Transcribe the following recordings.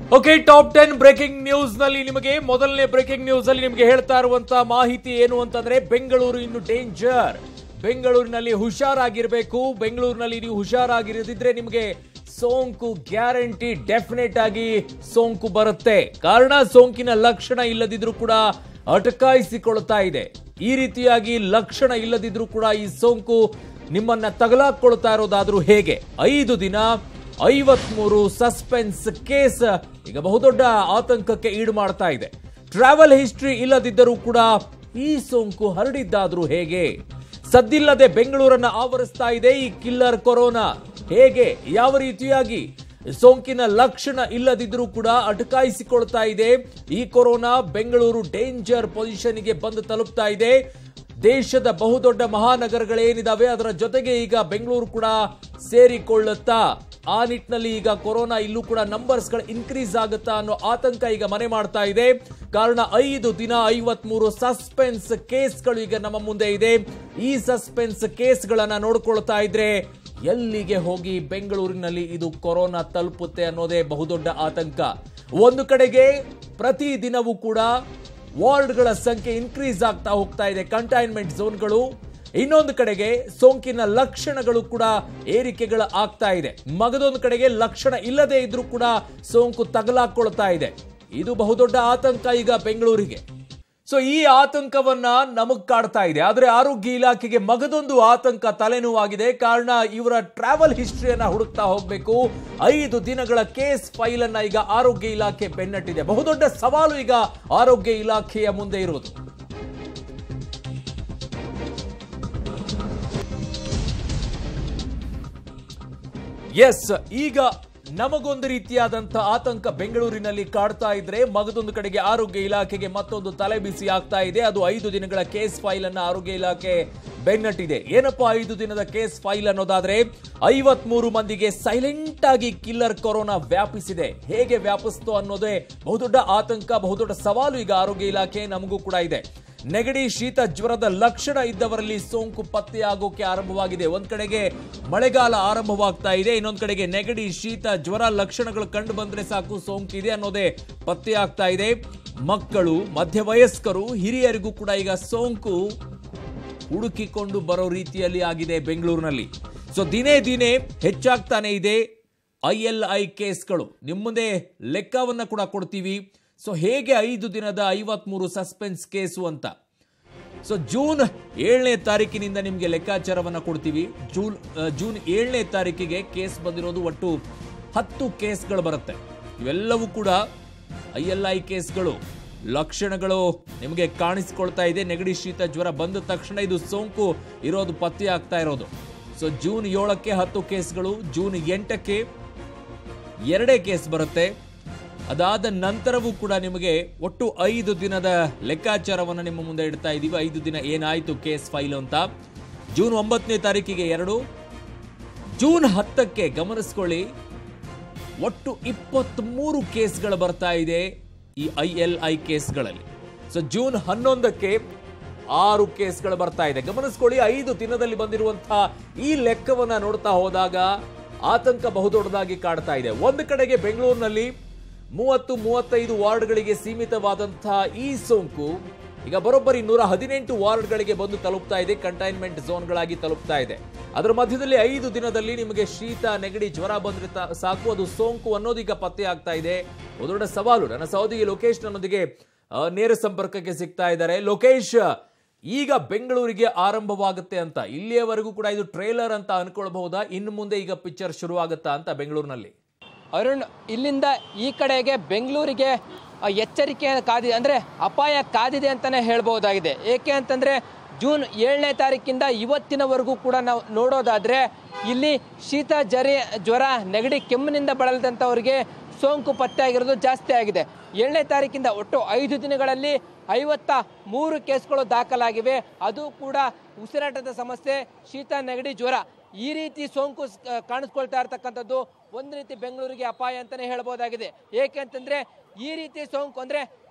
Okay top ten breaking news ನಲ್ಲಿ ನಿಮಗೆ ಮೊದಲನೇ ಬ್ರೇಕಿಂಗ್ ನ್ಯೂಸ್ ಅಲ್ಲಿ ನಿಮಗೆ ಹೇಳ್ತಾ ಇರುವಂತ ಮಾಹಿತಿ ಏನು ಅಂತಂದ್ರೆ ಬೆಂಗಳೂರು ಇನ್ನು ಡೇಂಜರ್ ಬೆಂಗಳೂರಿನಲ್ಲಿ ಹುಷಾರಾಗಿರ್ಬೇಕು ಬೆಂಗಳೂರಿನಲ್ಲಿ ನೀವು ಹುಷಾರಾಗಿರದಿದ್ರೆ ನಿಮಗೆ ಸೋಂಕು ಗ್ಯಾರಂಟಿ ಡೆಫಿನೆಟ್ ಆಗಿ ಸೋಂಕು ಬರುತ್ತೆ ಕಾರಣ ಸೋಂಕಿನ ಲಕ್ಷಣ ಇಲ್ಲದಿದ್ರೂ ಕೂಡ ಅಟಕಾಯಿಸಿಕೊಳ್ತಾ ಇದೆ ಈ ರೀತಿಯಾಗಿ ಲಕ್ಷಣ ಇಲ್ಲದಿದ್ರೂ ಕೂಡ ಈ ಸೋಂಕು ನಿಮ್ಮನ್ನ ತಗಲಾಕೊಳ್ತಾ ಇರೋದಾದ್ರೂ ಹೇಗೆ ಐದು ದಿನ ಐವತ್ಮೂರು ಸಸ್ಪೆನ್ಸ್ ಕೇಸ್ ಈಗ ಬಹುದೊಡ್ಡ ಆತಂಕಕ್ಕೆ ಈಡು ಮಾಡ್ತಾ ಇದೆ ಟ್ರಾವೆಲ್ ಹಿಸ್ಟ್ರಿ ಇಲ್ಲದಿದ್ದರೂ ಕೂಡ ಈ ಸೋಂಕು ಹರಡಿದ್ದಾದ್ರೂ ಹೇಗೆ ಸದ್ದಿಲ್ಲದೆ ಬೆಂಗಳೂರನ್ನ ಆವರಿಸ್ತಾ ಇದೆ ಈ ಕಿಲ್ಲರ್ ಕೊರೋನಾ ಹೇಗೆ ಯಾವ ರೀತಿಯಾಗಿ ಸೋಂಕಿನ ಲಕ್ಷಣ ಇಲ್ಲದಿದ್ರೂ ಕೂಡ ಅಟಕಾಯಿಸಿಕೊಳ್ತಾ ಇದೆ ಈ ಕೊರೋನಾ ಬೆಂಗಳೂರು ಡೇಂಜರ್ ಪೊಸಿಷನ್ಗೆ ಬಂದು ತಲುಪ್ತಾ ಇದೆ ದೇಶದ ಬಹುದೊಡ್ಡ ಮಹಾನಗರಗಳೇನಿದಾವೆ ಅದರ ಜೊತೆಗೆ ಈಗ ಬೆಂಗಳೂರು ಕೂಡ ಸೇರಿಕೊಳ್ಳುತ್ತಾ ಆ ನಿಟ್ಟಿನಲ್ಲಿ ಈಗ ಕೊರೋನಾ ಇಲ್ಲೂ ಕೂಡ ನಂಬರ್ಸ್ಗಳು ಇನ್ಕ್ರೀಸ್ ಆಗುತ್ತಾ ಅನ್ನೋ ಆತಂಕ ಈಗ ಮನೆ ಮಾಡ್ತಾ ಇದೆ ಕಾರಣ ಐದು ದಿನ ಐವತ್ಮೂರು ಸಸ್ಪೆನ್ಸ್ ಕೇಸ್ಗಳು ಈಗ ನಮ್ಮ ಮುಂದೆ ಇದೆ ಈ ಸಸ್ಪೆನ್ಸ್ ಕೇಸ್ಗಳನ್ನ ನೋಡ್ಕೊಳ್ತಾ ಇದ್ರೆ ಎಲ್ಲಿಗೆ ಹೋಗಿ ಬೆಂಗಳೂರಿನಲ್ಲಿ ಇದು ಕೊರೋನಾ ತಲುಪುತ್ತೆ ಅನ್ನೋದೇ ಬಹುದೊಡ್ಡ ಆತಂಕ ಒಂದು ಕಡೆಗೆ ಪ್ರತಿ ದಿನವೂ ಕೂಡ ವಾರ್ಡ್ಗಳ ಸಂಖ್ಯೆ ಇನ್ಕ್ರೀಸ್ ಆಗ್ತಾ ಹೋಗ್ತಾ ಇದೆ ಕಂಟೈನ್ಮೆಂಟ್ ಝೋನ್ಗಳು ಇನ್ನೊಂದು ಕಡೆಗೆ ಸೋಂಕಿನ ಲಕ್ಷಣಗಳು ಕೂಡ ಏರಿಕೆಗಳು ಆಗ್ತಾ ಇದೆ ಮಗದೊಂದು ಕಡೆಗೆ ಲಕ್ಷಣ ಇಲ್ಲದೆ ಇದ್ರೂ ಕೂಡ ಸೋಂಕು ತಗಲಾಕೊಳ್ತಾ ಇದೆ ಇದು ಬಹುದೊಡ್ಡ ಆತಂಕ ಈಗ ಬೆಂಗಳೂರಿಗೆ ಸೊ ಈ ಆತಂಕವನ್ನ ನಮಗ್ ಕಾಡ್ತಾ ಇದೆ ಆದ್ರೆ ಆರೋಗ್ಯ ಇಲಾಖೆಗೆ ಮಗದೊಂದು ಆತಂಕ ತಲೆನೋವಾಗಿದೆ ಕಾರಣ ಇವರ ಟ್ರಾವೆಲ್ ಹಿಸ್ಟ್ರಿಯನ್ನ ಹುಡುಕ್ತಾ ಹೋಗ್ಬೇಕು ಐದು ದಿನಗಳ ಕೇಸ್ ಫೈಲ್ ಅನ್ನ ಈಗ ಆರೋಗ್ಯ ಇಲಾಖೆ ಬೆನ್ನಟ್ಟಿದೆ ಬಹುದೊಡ್ಡ ಸವಾಲು ಈಗ ಆರೋಗ್ಯ ಇಲಾಖೆಯ ಮುಂದೆ ಇರುವುದು ಎಸ್ ಈಗ ನಮಗೊಂದು ರೀತಿಯಾದಂತ ಆತಂಕ ಬೆಂಗಳೂರಿನಲ್ಲಿ ಕಾಡ್ತಾ ಇದ್ರೆ ಮಗದೊಂದು ಕಡೆಗೆ ಆರೋಗ್ಯ ಇಲಾಖೆಗೆ ಮತ್ತೊಂದು ತಲೆ ಬಿಸಿ ಆಗ್ತಾ ಇದೆ ಅದು ಐದು ದಿನಗಳ ಕೇಸ್ ಫೈಲ್ ಅನ್ನ ಆರೋಗ್ಯ ಇಲಾಖೆ ಬೆನ್ನಟ್ಟಿದೆ ಏನಪ್ಪಾ ಐದು ದಿನದ ಕೇಸ್ ಫೈಲ್ ಅನ್ನೋದಾದ್ರೆ ಐವತ್ಮೂರು ಮಂದಿಗೆ ಸೈಲೆಂಟ್ ಆಗಿ ಕಿಲ್ಲರ್ ಕೊರೋನಾ ವ್ಯಾಪಿಸಿದೆ ಹೇಗೆ ವ್ಯಾಪಿಸ್ತು ಅನ್ನೋದೇ ಬಹುದೊಡ್ಡ ಆತಂಕ ಬಹುದೊಡ್ಡ ಸವಾಲು ಈಗ ಆರೋಗ್ಯ ಇಲಾಖೆ ನಮಗೂ ಕೂಡ ಇದೆ ನೆಗಡಿ ಶೀತ ಜ್ವರದ ಲಕ್ಷಣ ಇದ್ದವರಲ್ಲಿ ಸೋಂಕು ಪತ್ತೆಯಾಗೋಕೆ ಆರಂಭವಾಗಿದೆ ಒಂದ್ ಕಡೆಗೆ ಮಳೆಗಾಲ ಆರಂಭವಾಗ್ತಾ ಇದೆ ಇನ್ನೊಂದ್ ಕಡೆಗೆ ನೆಗಡಿ ಶೀತ ಜ್ವರ ಲಕ್ಷಣಗಳು ಕಂಡು ಬಂದ್ರೆ ಸಾಕು ಸೋಂಕು ಇದೆ ಅನ್ನೋದೇ ಪತ್ತೆಯಾಗ್ತಾ ಇದೆ ಮಕ್ಕಳು ಮಧ್ಯವಯಸ್ಕರು ಹಿರಿಯರಿಗೂ ಕೂಡ ಈಗ ಸೋಂಕು ಹುಡುಕಿಕೊಂಡು ಬರೋ ರೀತಿಯಲ್ಲಿ ಆಗಿದೆ ಬೆಂಗಳೂರಿನಲ್ಲಿ ಸೊ ದಿನೇ ದಿನೇ ಹೆಚ್ಚಾಗ್ತಾನೆ ಇದೆ ಐ ಎಲ್ ಐ ಕೇಸ್ಗಳು ನಿಮ್ಮ ಮುಂದೆ ಲೆಕ್ಕವನ್ನ ಕೂಡ ಕೊಡ್ತೀವಿ ಸೊ ಹೇಗೆ ಐದು ದಿನದ ಐವತ್ಮೂರು ಸಸ್ಪೆನ್ಸ್ ಕೇಸು ಅಂತ ಸೊ ಜೂನ್ ಏಳನೇ ತಾರೀಕಿನಿಂದ ನಿಮಗೆ ಲೆಕ್ಕಾಚಾರವನ್ನು ಕೊಡ್ತೀವಿ ಜೂನ್ ಆ, ಜೂನ್ ಏಳನೇ ತಾರೀಕಿಗೆ ಕೇಸ್ ಬಂದಿರೋದು ಒಟ್ಟು ಹತ್ತು ಕೇಸ್ಗಳು ಬರುತ್ತೆ ಇವೆಲ್ಲವೂ ಕೂಡ ಐ ಎಲ್ ಐ ಕೇಸ್ಗಳು ಲಕ್ಷಣಗಳು ನಿಮಗೆ ಕಾಣಿಸ್ಕೊಳ್ತಾ ಇದೆ ನೆಗಡಿ ಶೀತ ಜ್ವರ ಬಂದ ತಕ್ಷಣ ಇದು ಸೋಂಕು ಇರೋದು ಪತ್ತೆ ಆಗ್ತಾ ಇರೋದು ಸೊ ಜೂನ್ ಏಳಕ್ಕೆ ಹತ್ತು ಕೇಸ್ಗಳು ಜೂನ್ ಎಂಟಕ್ಕೆ ಎರಡೇ ಕೇಸ್ ಬರುತ್ತೆ ಅದಾದ ನಂತರವೂ ಕೂಡ ನಿಮಗೆ ಒಟ್ಟು ಐದು ದಿನದ ಲೆಕ್ಕಾಚಾರವನ್ನು ನಿಮ್ಮ ಮುಂದೆ ಇಡ್ತಾ ಇದ್ದೀವಿ ಐದು ದಿನ ಏನಾಯಿತು ಕೇಸ್ ಫೈಲ್ ಅಂತ ಜೂನ್ ಒಂಬತ್ತನೇ ತಾರೀಕಿಗೆ ಎರಡು ಜೂನ್ ಹತ್ತಕ್ಕೆ ಗಮನಿಸ್ಕೊಳ್ಳಿ ಒಟ್ಟು ಇಪ್ಪತ್ತ್ಮೂರು ಕೇಸ್ಗಳು ಬರ್ತಾ ಇದೆ ಈ ಐ ಎಲ್ ಐ ಕೇಸ್ಗಳಲ್ಲಿ ಸೊ ಜೂನ್ ಹನ್ನೊಂದಕ್ಕೆ ಆರು ಕೇಸ್ಗಳು ಬರ್ತಾ ಇದೆ ಗಮನಿಸ್ಕೊಳ್ಳಿ ಐದು ದಿನದಲ್ಲಿ ಬಂದಿರುವಂತಹ ಈ ಲೆಕ್ಕವನ್ನ ನೋಡ್ತಾ ಹೋದಾಗ ಆತಂಕ ಬಹುದೊಡ್ಡದಾಗಿ ಕಾಡ್ತಾ ಇದೆ ಒಂದು ಕಡೆಗೆ ಬೆಂಗಳೂರಿನಲ್ಲಿ ಮೂವತ್ತು ಮೂವತ್ತೈದು ವಾರ್ಡ್ಗಳಿಗೆ ಸೀಮಿತವಾದಂತಹ ಈ ಸೋಂಕು ಈಗ ಬರೋಬ್ಬರಿ ನೂರ ಹದಿನೆಂಟು ವಾರ್ಡ್ಗಳಿಗೆ ಬಂದು ತಲುಪ್ತಾ ಇದೆ ಕಂಟೈನ್ಮೆಂಟ್ ಝೋನ್ಗಳಾಗಿ ತಲುಪ್ತಾ ಇದೆ ಅದರ ಮಧ್ಯದಲ್ಲಿ ಐದು ದಿನದಲ್ಲಿ ನಿಮಗೆ ಶೀತ ನೆಗಡಿ ಜ್ವರ ಬಂದ್ರೆ ತ- ಸಾಕು ಅದು ಸೋಂಕು ಅನ್ನೋದೀಗ ಪತ್ತೆ ಆಗ್ತಾ ಇದೆ ಒಂದು ದೊಡ್ಡ ಸವಾಲು ನನ್ನ ಸಹೋದರಿ ಲೋಕೇಶ್ ನನ್ನೊಂದಿಗೆ ಆ, ನೇರ ಸಂಪರ್ಕಕ್ಕೆ ಸಿಗ್ತಾ ಇದ್ದಾರೆ ಲೋಕೇಶ್ ಈಗ ಬೆಂಗಳೂರಿಗೆ ಆರಂಭವಾಗುತ್ತೆ ಅಂತ ಇಲ್ಲಿಯವರೆಗೂ ಕೂಡ ಇದು ಟ್ರೇಲರ್ ಅಂತ ಅನ್ಕೊಳ್ಬಹುದಾ ಇನ್ನು ಮುಂದೆ ಈಗ ಪಿಕ್ಚರ್ ಶುರುವಾಗುತ್ತಾ ಅಂತ ಬೆಂಗಳೂರಿನಲ್ಲಿ ಅರುಣ್ ಇಲ್ಲಿಂದ ಈ ಕಡೆಗೆ ಬೆಂಗಳೂರಿಗೆ ಆ, ಎಚ್ಚರಿಕೆ ಕಾದಿದೆ ಅಂದರೆ ಅಪಾಯ ಕಾದಿದೆ ಅಂತಲೇ ಹೇಳ್ಬೋದಾಗಿದೆ ಏಕೆ ಅಂತಂದರೆ ಜೂನ್ ಏಳನೇ ತಾರೀಕಿಂದ ಇವತ್ತಿನವರೆಗೂ ಕೂಡ ನಾವು ನೋಡೋದಾದರೆ ಇಲ್ಲಿ ಶೀತ ಜರಿ ಜ್ವರ ನೆಗಡಿ ಕೆಮ್ಮಿನಿಂದ ಬಳಲಿದಂಥವ್ರಿಗೆ ಸೋಂಕು ಪತ್ತೆ ಆಗಿರೋದು ಜಾಸ್ತಿ ಆಗಿದೆ ಏಳನೇ ತಾರೀಕಿಂದ ಒಟ್ಟು ಐದು ದಿನಗಳಲ್ಲಿ ಐವತ್ತ ಮೂರು ಕೇಸ್ಗಳು ದಾಖಲಾಗಿವೆ ಅದು ಕೂಡ ಉಸಿರಾಟದ ಸಮಸ್ಯೆ ಶೀತ ನೆಗಡಿ ಜ್ವರ ಈ ರೀತಿ ಸೋಂಕು ಸ್- ಕಾಣಿಸ್ಕೊಳ್ತಾ ಇರ್ತಕ್ಕಂಥದ್ದು ಒಂದು ರೀತಿ ಬೆಂಗಳೂರಿಗೆ ಅಪಾಯ ಅಂತಾನೆ ಹೇಳ್ಬೋದಾಗಿದೆ ಏಕೆ ಅಂತಂದ್ರೆ ಈ ರೀತಿ ಸೋಂಕು ಅಂದ್ರೆ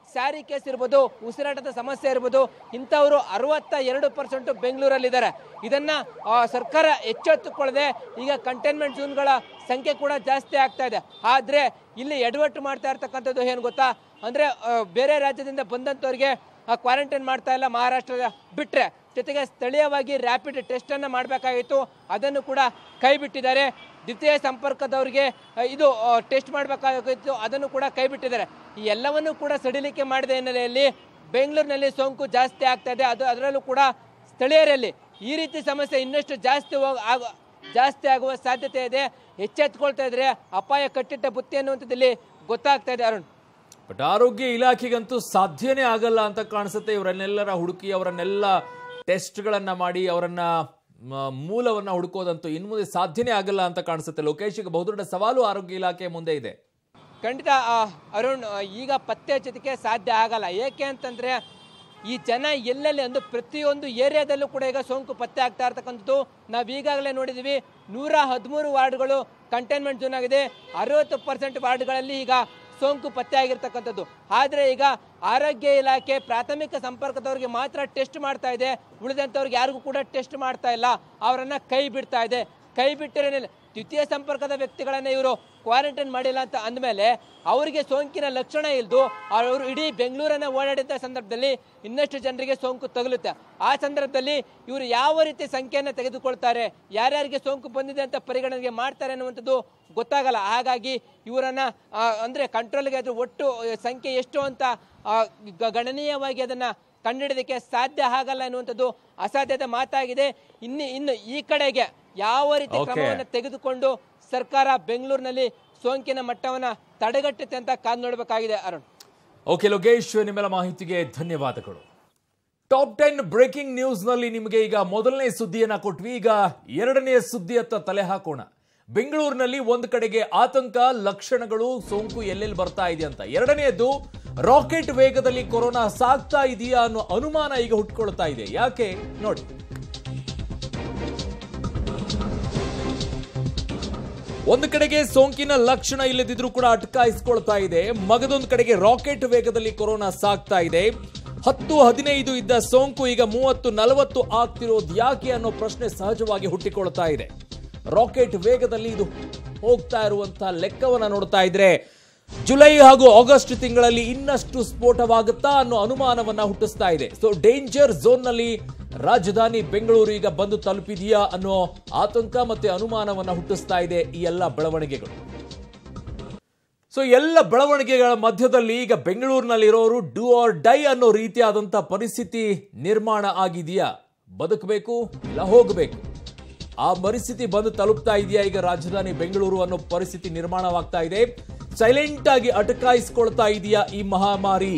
ಸ್ಯಾರಿ ಕೇಸ್ ಇರ್ಬೋದು ಉಸಿರಾಟದ ಸಮಸ್ಯೆ ಇರ್ಬೋದು ಇಂಥವರು ಅರವತ್ತ ಎರಡು ಪರ್ಸೆಂಟ್ ಬೆಂಗಳೂರಲ್ಲಿದ್ದಾರೆ ಇದನ್ನ ಆ, ಸರ್ಕಾರ ಎಚ್ಚೆತ್ತುಕೊಳ್ಳದೆ ಈಗ ಕಂಟೈನ್ಮೆಂಟ್ ಝೋನ್ಗಳ ಸಂಖ್ಯೆ ಕೂಡ ಜಾಸ್ತಿ ಆಗ್ತಾ ಇದೆ ಆದ್ರೆ ಇಲ್ಲಿ ಎಡವಟ್ಟು ಮಾಡ್ತಾ ಇರ್ತಕ್ಕಂಥದ್ದು ಏನು ಗೊತ್ತಾ ಅಂದ್ರೆ ಆ, ಬೇರೆ ರಾಜ್ಯದಿಂದ ಬಂದಂಥವ್ರಿಗೆ ಕ್ವಾರಂಟೈನ್ ಮಾಡ್ತಾ ಇಲ್ಲ ಮಹಾರಾಷ್ಟ್ರದ ಬಿಟ್ರೆ ಜೊತೆಗೆ ಸ್ಥಳೀಯವಾಗಿ ರ್ಯಾಪಿಡ್ ಟೆಸ್ಟ್ ಅನ್ನ ಮಾಡಬೇಕಾಗಿತ್ತು ಅದನ್ನು ಕೂಡ ಕೈ ಬಿಟ್ಟಿದ್ದಾರೆ ದ್ವಿತೀಯ ಸಂಪರ್ಕದವರಿಗೆ ಆ, ಇದು ಟೆಸ್ಟ್ ಮಾಡಬೇಕಾಗಿತ್ತು ಅದನ್ನು ಕೂಡ ಕೈ ಬಿಟ್ಟಿದ್ದಾರೆ ಈ ಎಲ್ಲವನ್ನೂ ಕೂಡ ಸಡಿಲಿಕೆ ಮಾಡಿದ ಹಿನ್ನೆಲೆಯಲ್ಲಿ ಬೆಂಗಳೂರಿನಲ್ಲಿ ಸೋಂಕು ಜಾಸ್ತಿ ಆಗ್ತಾ ಇದೆ ಅದು ಅದರಲ್ಲೂ ಕೂಡ ಸ್ಥಳೀಯರಲ್ಲಿ ಈ ರೀತಿ ಸಮಸ್ಯೆ ಇನ್ನಷ್ಟು ಜಾಸ್ತಿ ಹೋಗ್- ಆಗ ಜಾಸ್ತಿ ಆಗುವ ಸಾಧ್ಯತೆ ಇದೆ ಎಚ್ಚೆತ್ಕೊಳ್ತಾ ಇದ್ರೆ ಅಪಾಯ ಕಟ್ಟಿಟ್ಟ ಬುತ್ತಿ ಅನ್ನುವಂಥದ್ದಲ್ಲಿ ಗೊತ್ತಾಗ್ತಾ ಇದೆ ಅರುಣ್ ಬಟ್ ಆರೋಗ್ಯ ಇಲಾಖೆಗಂತೂ ಸಾಧ್ಯನೇ ಆಗಲ್ಲ ಅಂತ ಕಾಣಿಸುತ್ತೆ ಇವರನ್ನೆಲ್ಲರ ಹುಡುಕಿ ಅವರನ್ನೆಲ್ಲ ಟೆಸ್ಟ್ಗಳನ್ನ ಮಾಡಿ ಅವರನ್ನ ಮ, ಮೂಲವನ್ನ ಹುಡುಕೋದಂತೂ ಇನ್ನು ಮುಂದೆ ಸಾಧ್ಯನೇ ಆಗಲ್ಲ ಅಂತ ಕಾಣಿಸುತ್ತೆ ಲೋಕೇಶ್ ಈಗ ಬಹುದೊಡ್ಡ ಸವಾಲು ಆರೋಗ್ಯ ಇಲಾಖೆ ಮುಂದೆ ಇದೆ ಖಂಡಿತ ಆ, ಅರುಣ್ ಆ, ಈಗ ಪತ್ತೆ ಹಚ್ಚೋದಕ್ಕೆ ಸಾಧ್ಯ ಆಗಲ್ಲ ಏಕೆ ಅಂತಂದ್ರೆ ಈ ಜನ ಎಲ್ಲೆಲ್ಲಿ ಅಂದು ಪ್ರತಿಯೊಂದು ಏರಿಯಾದಲ್ಲೂ ಕೂಡ ಈಗ ಸೋಂಕು ಪತ್ತೆ ಆಗ್ತಾ ಇರ್ತಕ್ಕಂಥದ್ದು ನಾವು ಈಗಾಗಲೇ ನೋಡಿದ್ವಿ ನೂರ ಹದಿಮೂರು ವಾರ್ಡ್ಗಳು ಕಂಟೈನ್ಮೆಂಟ್ ಝೋನ್ ಆಗಿದೆ ಅರವತ್ತು ಪರ್ಸೆಂಟ್ ವಾರ್ಡ್ಗಳಲ್ಲಿ ಈಗ ಸೋಂಕು ಪತ್ತೆ ಆಗಿರ್ತಕ್ಕಂಥದ್ದು ಆದರೆ ಈಗ ಆರೋಗ್ಯ ಇಲಾಖೆ ಪ್ರಾಥಮಿಕ ಸಂಪರ್ಕದವರಿಗೆ ಮಾತ್ರ ಟೆಸ್ಟ್ ಮಾಡ್ತಾ ಇದೆ ಉಳಿದಂಥವ್ರಿಗೆ ಯಾರಿಗೂ ಕೂಡ ಟೆಸ್ಟ್ ಮಾಡ್ತಾ ಇಲ್ಲ ಅವರನ್ನ ಕೈ ಬಿಡ್ತಾ ಇದೆ ಕೈ ಬಿಟ್ಟಿರೇನಿಲ್ಲ ದ್ವಿತೀಯ ಸಂಪರ್ಕದ ವ್ಯಕ್ತಿಗಳನ್ನ ಇವರು ಕ್ವಾರಂಟೈನ್ ಮಾಡಿಲ್ಲ ಅಂತ ಅಂದಮೇಲೆ ಅವರಿಗೆ ಸೋಂಕಿನ ಲಕ್ಷಣ ಇಲ್ದು ಅವರು ಇಡೀ ಬೆಂಗಳೂರನ್ನ ಓಡಾಡಿದ ಸಂದರ್ಭದಲ್ಲಿ ಇನ್ನಷ್ಟು ಜನರಿಗೆ ಸೋಂಕು ತಗುಲುತ್ತೆ ಆ ಸಂದರ್ಭದಲ್ಲಿ ಇವರು ಯಾವ ರೀತಿ ಸಂಖ್ಯೆಯನ್ನು ತೆಗೆದುಕೊಳ್ತಾರೆ ಯಾರ್ಯಾರಿಗೆ ಸೋಂಕು ಬಂದಿದೆ ಅಂತ ಪರಿಗಣನೆಗೆ ಮಾಡ್ತಾರೆ ಅನ್ನುವಂಥದ್ದು ಗೊತ್ತಾಗಲ್ಲ ಹಾಗಾಗಿ ಇವರನ್ನ ಆ, ಅಂದ್ರೆ ಕಂಟ್ರೋಲ್ಗೆ ಅದು ಒಟ್ಟು ಆ, ಸಂಖ್ಯೆ ಎಷ್ಟು ಅಂತ ಆ, ಗ- ಗಣನೀಯವಾಗಿ ಅದನ್ನ ಕಂಡುಹಿಡಿದಕ್ಕೆ ಸಾಧ್ಯ ಆಗಲ್ಲ ಎನ್ನುವಂಥದ್ದು ಅಸಾಧ್ಯತೆ ಮಾತಾಗಿದೆ ಇನ್ನು ಇನ್ನು ಈ ಕಡೆಗೆ ಯಾವ ರೀತಿ Okay. ಕ್ರಮವನ್ನು ತೆಗೆದುಕೊಂಡು ಸರ್ಕಾರ ಬೆಂಗಳೂರಿನಲ್ಲಿ ಸೋಂಕಿನ ಮಟ್ಟವನ್ನ ತಡೆಗಟ್ಟುತ್ತೆ ಅಂತ ಕಾದ್ ನೋಡಬೇಕಾಗಿದೆ ಅರುಣ್ ಓಕೆ ಲೋಕೇಶ್ ನಿಮ್ಮೆಲ್ಲ ಮಾಹಿತಿಗೆ ಧನ್ಯವಾದಗಳು ಟಾಪ್ ಟೆನ್ ಬ್ರೇಕಿಂಗ್ ನ್ಯೂಸ್ ನಲ್ಲಿ ನಿಮಗೆ ಈಗ ಮೊದಲನೇ ಸುದ್ದಿಯನ್ನ ಕೊಟ್ವಿ ಈಗ ಎರಡನೇ ಸುದ್ದಿಯತ್ತ ತಲೆ ಹಾಕೋಣ ಬೆಂಗಳೂರಿನಲ್ಲಿ ಒಂದು ಕಡೆಗೆ ಆತಂಕ ಲಕ್ಷಣಗಳು ಸೋಂಕು ಎಲ್ಲೆಲ್ಲಿ ಬರ್ತಾ ಇದೆ ಅಂತ ಎರಡನೆಯದು ರಾಕೆಟ್ ವೇಗದಲ್ಲಿ ಕೊರೋನಾ ಸಾಗ್ತಾ ಇದೆಯಾ ಅನ್ನೋ ಅನುಮಾನ ಈಗ ಹುಟ್ಕೊಳ್ತಾ ಇದೆ ಯಾಕೆ ನೋಡಿ ಒಂದು ಕಡೆಗೆ ಸೋಂಕಿನ ಲಕ್ಷಣ ಇಲ್ಲದಿದ್ರೂ ಕೂಡ ಅಟಕಾಯಿಸ್ಕೊಳ್ತಾ ಇದೆ ಮಗದೊಂದು ಕಡೆಗೆ ರಾಕೆಟ್ ವೇಗದಲ್ಲಿ ಕೊರೋನಾ ಸಾಗ್ತಾ ಇದೆ ಹತ್ತು ಹದಿನೈದು ಇದ್ದ ಸೋಂಕು ಈಗ ಮೂವತ್ತು ನಲವತ್ತು ಆಗ್ತಿರೋದು ಯಾಕೆ ಅನ್ನೋ ಪ್ರಶ್ನೆ ಸಹಜವಾಗಿ ಹುಟ್ಟಿಕೊಳ್ತಾ ಇದೆ ರಾಕೆಟ್ ವೇಗದಲ್ಲಿ ಇದು ಹೋಗ್ತಾ ಇರುವಂತಹ ಲೆಕ್ಕವನ್ನ ನೋಡ್ತಾ ಇದ್ರೆ ಜುಲೈ ಹಾಗೂ ಆಗಸ್ಟ್ ತಿಂಗಳಲ್ಲಿ ಇನ್ನಷ್ಟು ಸ್ಫೋಟವಾಗುತ್ತಾ ಅನ್ನೋ ಅನುಮಾನವನ್ನ ಹುಟ್ಟಿಸ್ತಾ ಇದೆ ಸೊ ಡೇಂಜರ್ ಝೋನ್ ನಲ್ಲಿ ರಾಜಧಾನಿ ಬೆಂಗಳೂರು ಈಗ ಬಂದು ತಲುಪಿದೆಯಾ ಅನ್ನೋ ಆತಂಕ ಮತ್ತೆ ಅನುಮಾನವನ್ನ ಹುಟ್ಟಿಸ್ತಾ ಇದೆ ಈ ಎಲ್ಲ ಬೆಳವಣಿಗೆಗಳು ಸೊ ಎಲ್ಲ ಬೆಳವಣಿಗೆಗಳ ಮಧ್ಯದಲ್ಲಿ ಈಗ ಬೆಂಗಳೂರಿನಲ್ಲಿರೋರು ಡೂ ಆರ್ ಡೈ ಅನ್ನೋ ರೀತಿಯಾದಂಥ ಪರಿಸ್ಥಿತಿ ನಿರ್ಮಾಣ ಆಗಿದೆಯಾ ಬದುಕಬೇಕು ಇಲ್ಲ ಹೋಗಬೇಕು ಆ ಪರಿಸ್ಥಿತಿ ಬಂದು ತಲುಪ್ತಾ ಇದೆಯಾ ಈಗ ರಾಜಧಾನಿ ಬೆಂಗಳೂರು ಅನ್ನೋ ಪರಿಸ್ಥಿತಿ ನಿರ್ಮಾಣವಾಗ್ತಾ ಇದೆ ಸೈಲೆಂಟ್ ಆಗಿ ಅಟಕಾಯಿಸ್ಕೊಳ್ತಾ ಇದೆಯಾ ಈ ಮಹಾಮಾರಿ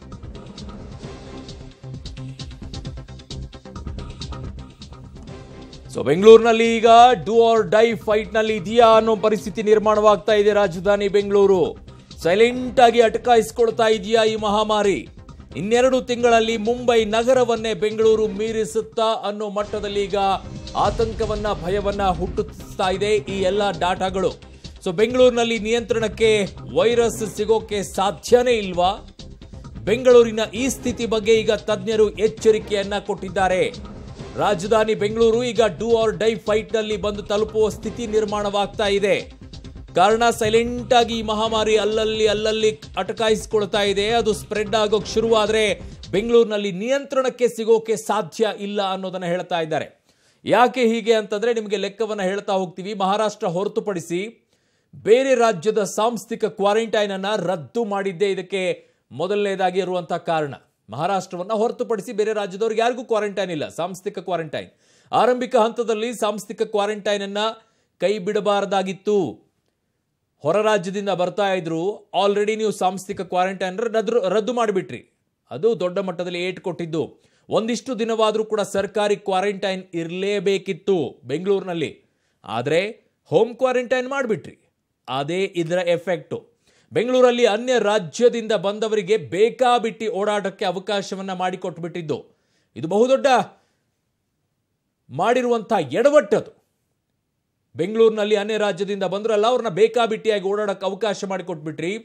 ಸೊ ಬೆಂಗಳೂರಿನಲ್ಲಿ ಈಗ ಡೂ ಆರ್ ಡೈ ಫೈಟ್ ನಲ್ಲಿ ಇದೆಯಾ ಅನ್ನೋ ಪರಿಸ್ಥಿತಿ ನಿರ್ಮಾಣವಾಗ್ತಾ ಇದೆ ರಾಜಧಾನಿ ಬೆಂಗಳೂರು ಸೈಲೆಂಟ್ ಆಗಿ ಅಟಕಾಯಿಸ್ಕೊಳ್ತಾ ಇದೆಯಾ ಈ ಮಹಾಮಾರಿ ಇನ್ನೆರಡು ತಿಂಗಳಲ್ಲಿ ಮುಂಬೈ ನಗರವನ್ನೇ ಬೆಂಗಳೂರು ಮೀರಿಸುತ್ತಾ ಅನ್ನೋ ಮಟ್ಟದಲ್ಲಿ ಈಗ ಆತಂಕವನ್ನ ಭಯವನ್ನ ಹುಟ್ಟಿಸ್ತಾ ಇದೆ ಈ ಎಲ್ಲ ಡಾಟಾಗಳು ಸೊ ಬೆಂಗಳೂರಿನಲ್ಲಿ ನಿಯಂತ್ರಣಕ್ಕೆ ವೈರಸ್ ಸಿಗೋಕೆ ಸಾಧ್ಯನೇ ಇಲ್ವಾ ಬೆಂಗಳೂರಿನ ಈ ಸ್ಥಿತಿ ಬಗ್ಗೆ ಈಗ ತಜ್ಞರು ಎಚ್ಚರಿಕೆಯನ್ನ ಕೊಟ್ಟಿದ್ದಾರೆ ರಾಜಧಾನಿ ಬೆಂಗಳೂರು ಈಗ ಡೂ ಆರ್ ಡೈ ಫೈಟ್ ನಲ್ಲಿ ಬಂದು ತಲುಪುವ ಸ್ಥಿತಿ ನಿರ್ಮಾಣವಾಗ್ತಾ ಇದೆ ಕಾರಣ ಸೈಲೆಂಟ್ ಆಗಿ ಈ ಮಹಾಮಾರಿ ಅಲ್ಲಲ್ಲಿ ಅಲ್ಲಲ್ಲಿ ಅಟಕಾಯಿಸಿಕೊಳ್ತಾ ಇದೆ ಅದು ಸ್ಪ್ರೆಡ್ ಆಗೋಕ್ ಶುರುವಾದ್ರೆ ಬೆಂಗಳೂರಿನಲ್ಲಿ ನಿಯಂತ್ರಣಕ್ಕೆ ಸಿಗೋಕೆ ಸಾಧ್ಯ ಇಲ್ಲ ಅನ್ನೋದನ್ನ ಹೇಳ್ತಾ ಇದ್ದಾರೆ ಯಾಕೆ ಹೀಗೆ ಅಂತಂದ್ರೆ ನಿಮಗೆ ಲೆಕ್ಕವನ್ನ ಹೇಳ್ತಾ ಹೋಗ್ತೀವಿ ಮಹಾರಾಷ್ಟ್ರ ಹೊರತುಪಡಿಸಿ ಬೇರೆ ರಾಜ್ಯದ ಸಾಂಸ್ಥಿಕ ಕ್ವಾರಂಟೈನ್ ಅನ್ನ ರದ್ದು ಮಾಡಿದ್ದೇ ಇದಕ್ಕೆ ಮೊದಲನೇದಾಗಿ ಇರುವಂತಹ ಕಾರಣ ಮಹಾರಾಷ್ಟ್ರವನ್ನ ಹೊರತುಪಡಿಸಿ ಬೇರೆ ರಾಜ್ಯದವ್ರಿಗೆ ಯಾರಿಗೂ ಕ್ವಾರಂಟೈನ್ ಇಲ್ಲ ಸಾಂಸ್ಥಿಕ ಕ್ವಾರಂಟೈನ್ ಆರಂಭಿಕ ಹಂತದಲ್ಲಿ ಸಾಂಸ್ಥಿಕ ಕ್ವಾರಂಟೈನ್ ಅನ್ನ ಕೈ ಬಿಡಬಾರದಾಗಿತ್ತು ಹೊರ ರಾಜ್ಯದಿಂದ ಬರ್ತಾ ಇದ್ರು ಆಲ್ರೆಡಿ ನೀವು ಸಾಂಸ್ಥಿಕ ಕ್ವಾರಂಟೈನ್ ರದ್ದು ರದ್ದು ಮಾಡಿಬಿಟ್ರಿ ಅದು ದೊಡ್ಡ ಮಟ್ಟದಲ್ಲಿ ಏಟ್ ಕೊಟ್ಟಿದ್ದು ಒಂದಿಷ್ಟು ದಿನವಾದರೂ ಕೂಡ ಸರ್ಕಾರಿ ಕ್ವಾರಂಟೈನ್ ಇರಲೇಬೇಕಿತ್ತು ಬೆಂಗಳೂರಿನಲ್ಲಿ ಆದರೆ ಹೋಮ್ ಕ್ವಾರಂಟೈನ್ ಮಾಡಿಬಿಟ್ರಿ ಅದೇ ಇದರ ಎಫೆಕ್ಟು ಬೆಂಗಳೂರಲ್ಲಿ ಅನ್ಯ ರಾಜ್ಯದಿಂದ ಬಂದವರಿಗೆ ಬೇಕಾಬಿಟ್ಟಿ ಓಡಾಟಕ್ಕೆ ಅವಕಾಶವನ್ನ ಮಾಡಿಕೊಟ್ಬಿಟ್ಟಿದ್ದು ಇದು ಬಹುದೊಡ್ಡ ಮಾಡಿರುವಂಥ ಎಡವಟ್ಟದು ಬೆಂಗಳೂರಿನಲ್ಲಿ ಅನ್ಯ ರಾಜ್ಯದಿಂದ ಬಂದ್ರಲ್ಲ ಅವ್ರನ್ನ ಬೇಕಾಬಿಟ್ಟಿಯಾಗಿ ಓಡಾಡಕ್ಕೆ ಅವಕಾಶ ಮಾಡಿಕೊಟ್ಬಿಟ್ರಿ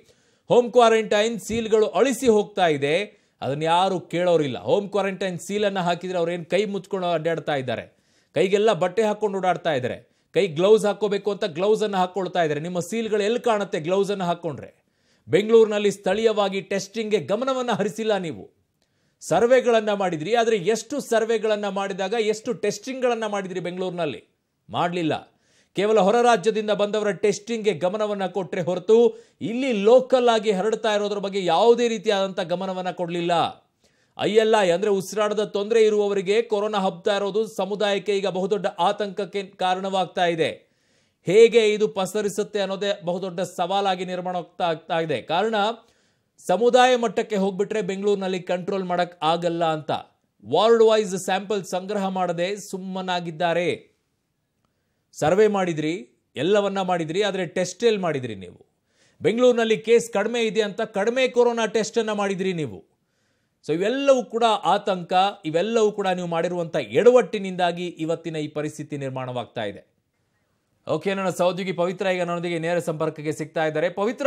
ಹೋಮ್ ಕ್ವಾರಂಟೈನ್ ಸೀಲ್ಗಳು ಅಳಿಸಿ ಹೋಗ್ತಾ ಇದೆ ಅದನ್ನ ಯಾರು ಕೇಳೋರಿಲ್ಲ ಹೋಮ್ ಕ್ವಾರಂಟೈನ್ ಸೀಲನ್ನು ಹಾಕಿದ್ರೆ ಅವ್ರೇನು ಕೈ ಮುಚ್ಕೊಂಡು ಅಡ್ಡಾಡ್ತಾ ಇದ್ದಾರೆ ಕೈಗೆಲ್ಲ ಬಟ್ಟೆ ಹಾಕೊಂಡು ಓಡಾಡ್ತಾ ಇದ್ದಾರೆ ಕೈ ಗ್ಲೌಸ್ ಹಾಕೋಬೇಕು ಅಂತ ಗ್ಲೌಸ್ ಅನ್ನು ಹಾಕೊಳ್ತಾ ಇದ್ದಾರೆ ನಿಮ್ಮ ಸೀಲ್ಗಳು ಎಲ್ಲಿ ಕಾಣುತ್ತೆ ಗ್ಲೌಸ್ ಅನ್ನು ಹಾಕೊಂಡ್ರೆ ಬೆಂಗಳೂರಿನಲ್ಲಿ ಸ್ಥಳೀಯವಾಗಿ ಟೆಸ್ಟಿಂಗ್ಗೆ ಗಮನವನ್ನು ಹರಿಸಿಲ್ಲ ನೀವು ಸರ್ವೆಗಳನ್ನು ಮಾಡಿದ್ರಿ ಆದರೆ ಎಷ್ಟು ಸರ್ವೆಗಳನ್ನು ಮಾಡಿದಾಗ ಎಷ್ಟು ಟೆಸ್ಟಿಂಗ್ಗಳನ್ನು ಮಾಡಿದ್ರಿ ಬೆಂಗಳೂರಿನಲ್ಲಿ ಮಾಡಲಿಲ್ಲ ಕೇವಲ ಹೊರ ರಾಜ್ಯದಿಂದ ಬಂದವರ ಟೆಸ್ಟಿಂಗ್ಗೆ ಗಮನವನ್ನು ಕೊಟ್ಟರೆ ಹೊರತು ಇಲ್ಲಿ ಲೋಕಲ್ ಆಗಿ ಹರಡ್ತಾ ಇರೋದ್ರ ಬಗ್ಗೆ ಯಾವುದೇ ರೀತಿಯಾದಂಥ ಗಮನವನ್ನು ಕೊಡಲಿಲ್ಲ ಐ ಎಲ್ ಐ ಅಂದರೆ ಉಸಿರಾಡದ ತೊಂದರೆ ಇರುವವರಿಗೆ ಕೊರೋನಾ ಹಬ್ತಾ ಇರೋದು ಸಮುದಾಯಕ್ಕೆ ಈಗ ಬಹುದೊಡ್ಡ ಆತಂಕಕ್ಕೆ ಕಾರಣವಾಗ್ತಾ ಇದೆ ಹೇಗೆ ಇದು ಪಸರಿಸುತ್ತೆ ಅನ್ನೋದೇ ಬಹುದೊಡ್ಡ ಸವಾಲಾಗಿ ನಿರ್ಮಾಣ ಆಗ್ತಾ ಆಗ್ತಾ ಇದೆ ಕಾರಣ ಸಮುದಾಯ ಮಟ್ಟಕ್ಕೆ ಹೋಗ್ಬಿಟ್ರೆ ಬೆಂಗಳೂರಿನಲ್ಲಿ ಕಂಟ್ರೋಲ್ ಮಾಡಕ್ ಆಗಲ್ಲ ಅಂತ ವಾರ್ಡ್ ವೈಸ್ ಸ್ಯಾಂಪಲ್ ಸಂಗ್ರಹ ಮಾಡದೆ ಸುಮ್ಮನಾಗಿದ್ದಾರೆ ಸರ್ವೆ ಮಾಡಿದ್ರಿ ಎಲ್ಲವನ್ನ ಮಾಡಿದ್ರಿ ಆದರೆ ಟೆಸ್ಟ್ ಎಲ್ಲಿ ಮಾಡಿದ್ರಿ ನೀವು ಬೆಂಗಳೂರಿನಲ್ಲಿ ಕೇಸ್ ಕಡಿಮೆ ಇದೆ ಅಂತ ಕಡಿಮೆ ಕೊರೋನಾ ಟೆಸ್ಟ್ ಅನ್ನ ಮಾಡಿದ್ರಿ ನೀವು ಸೊ ಇವೆಲ್ಲವೂ ಕೂಡ ಆತಂಕ ಇವೆಲ್ಲವೂ ಕೂಡ ನೀವು ಮಾಡಿರುವಂಥ ಎಡವಟ್ಟಿನಿಂದಾಗಿ ಇವತ್ತಿನ ಈ ಪರಿಸ್ಥಿತಿ ನಿರ್ಮಾಣವಾಗ್ತಾ ಇದೆ ಓಕೆ ನನ್ನ ಸಹೋದ್ಯೋಗಿ ಪವಿತ್ರ ಈಗ ನನ್ನೊಂದಿಗೆ ನೇರ ಸಂಪರ್ಕಕ್ಕೆ ಸಿಗ್ತಾ ಇದ್ದಾರೆ ಪವಿತ್ರ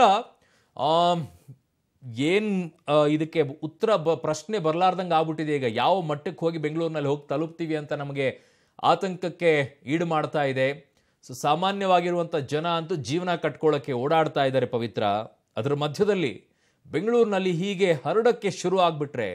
ಏನು ಇದಕ್ಕೆ ಉತ್ತರ ಬ ಪ್ರಶ್ನೆ ಬರಲಾರ್ದಂಗೆ ಆಗ್ಬಿಟ್ಟಿದೆ ಈಗ ಯಾವ ಮಟ್ಟಕ್ಕೆ ಹೋಗಿ ಬೆಂಗಳೂರಿನಲ್ಲಿ ಹೋಗಿ ತಲುಪ್ತೀವಿ ಅಂತ ನಮಗೆ ಆತಂಕಕ್ಕೆ ಈಡು ಮಾಡ್ತಾ ಇದೆ ಸೊ ಸಾಮಾನ್ಯವಾಗಿರುವಂಥ ಜನ ಅಂತೂ ಜೀವನ ಕಟ್ಕೊಳ್ಳೋಕ್ಕೆ ಓಡಾಡ್ತಾ ಇದ್ದಾರೆ ಪವಿತ್ರ ಅದರ ಮಧ್ಯದಲ್ಲಿ ಬೆಂಗಳೂರಿನಲ್ಲಿ ಹೀಗೆ ಹರಡಕ್ಕೆ ಶುರು ಆಗ್ಬಿಟ್ರೆ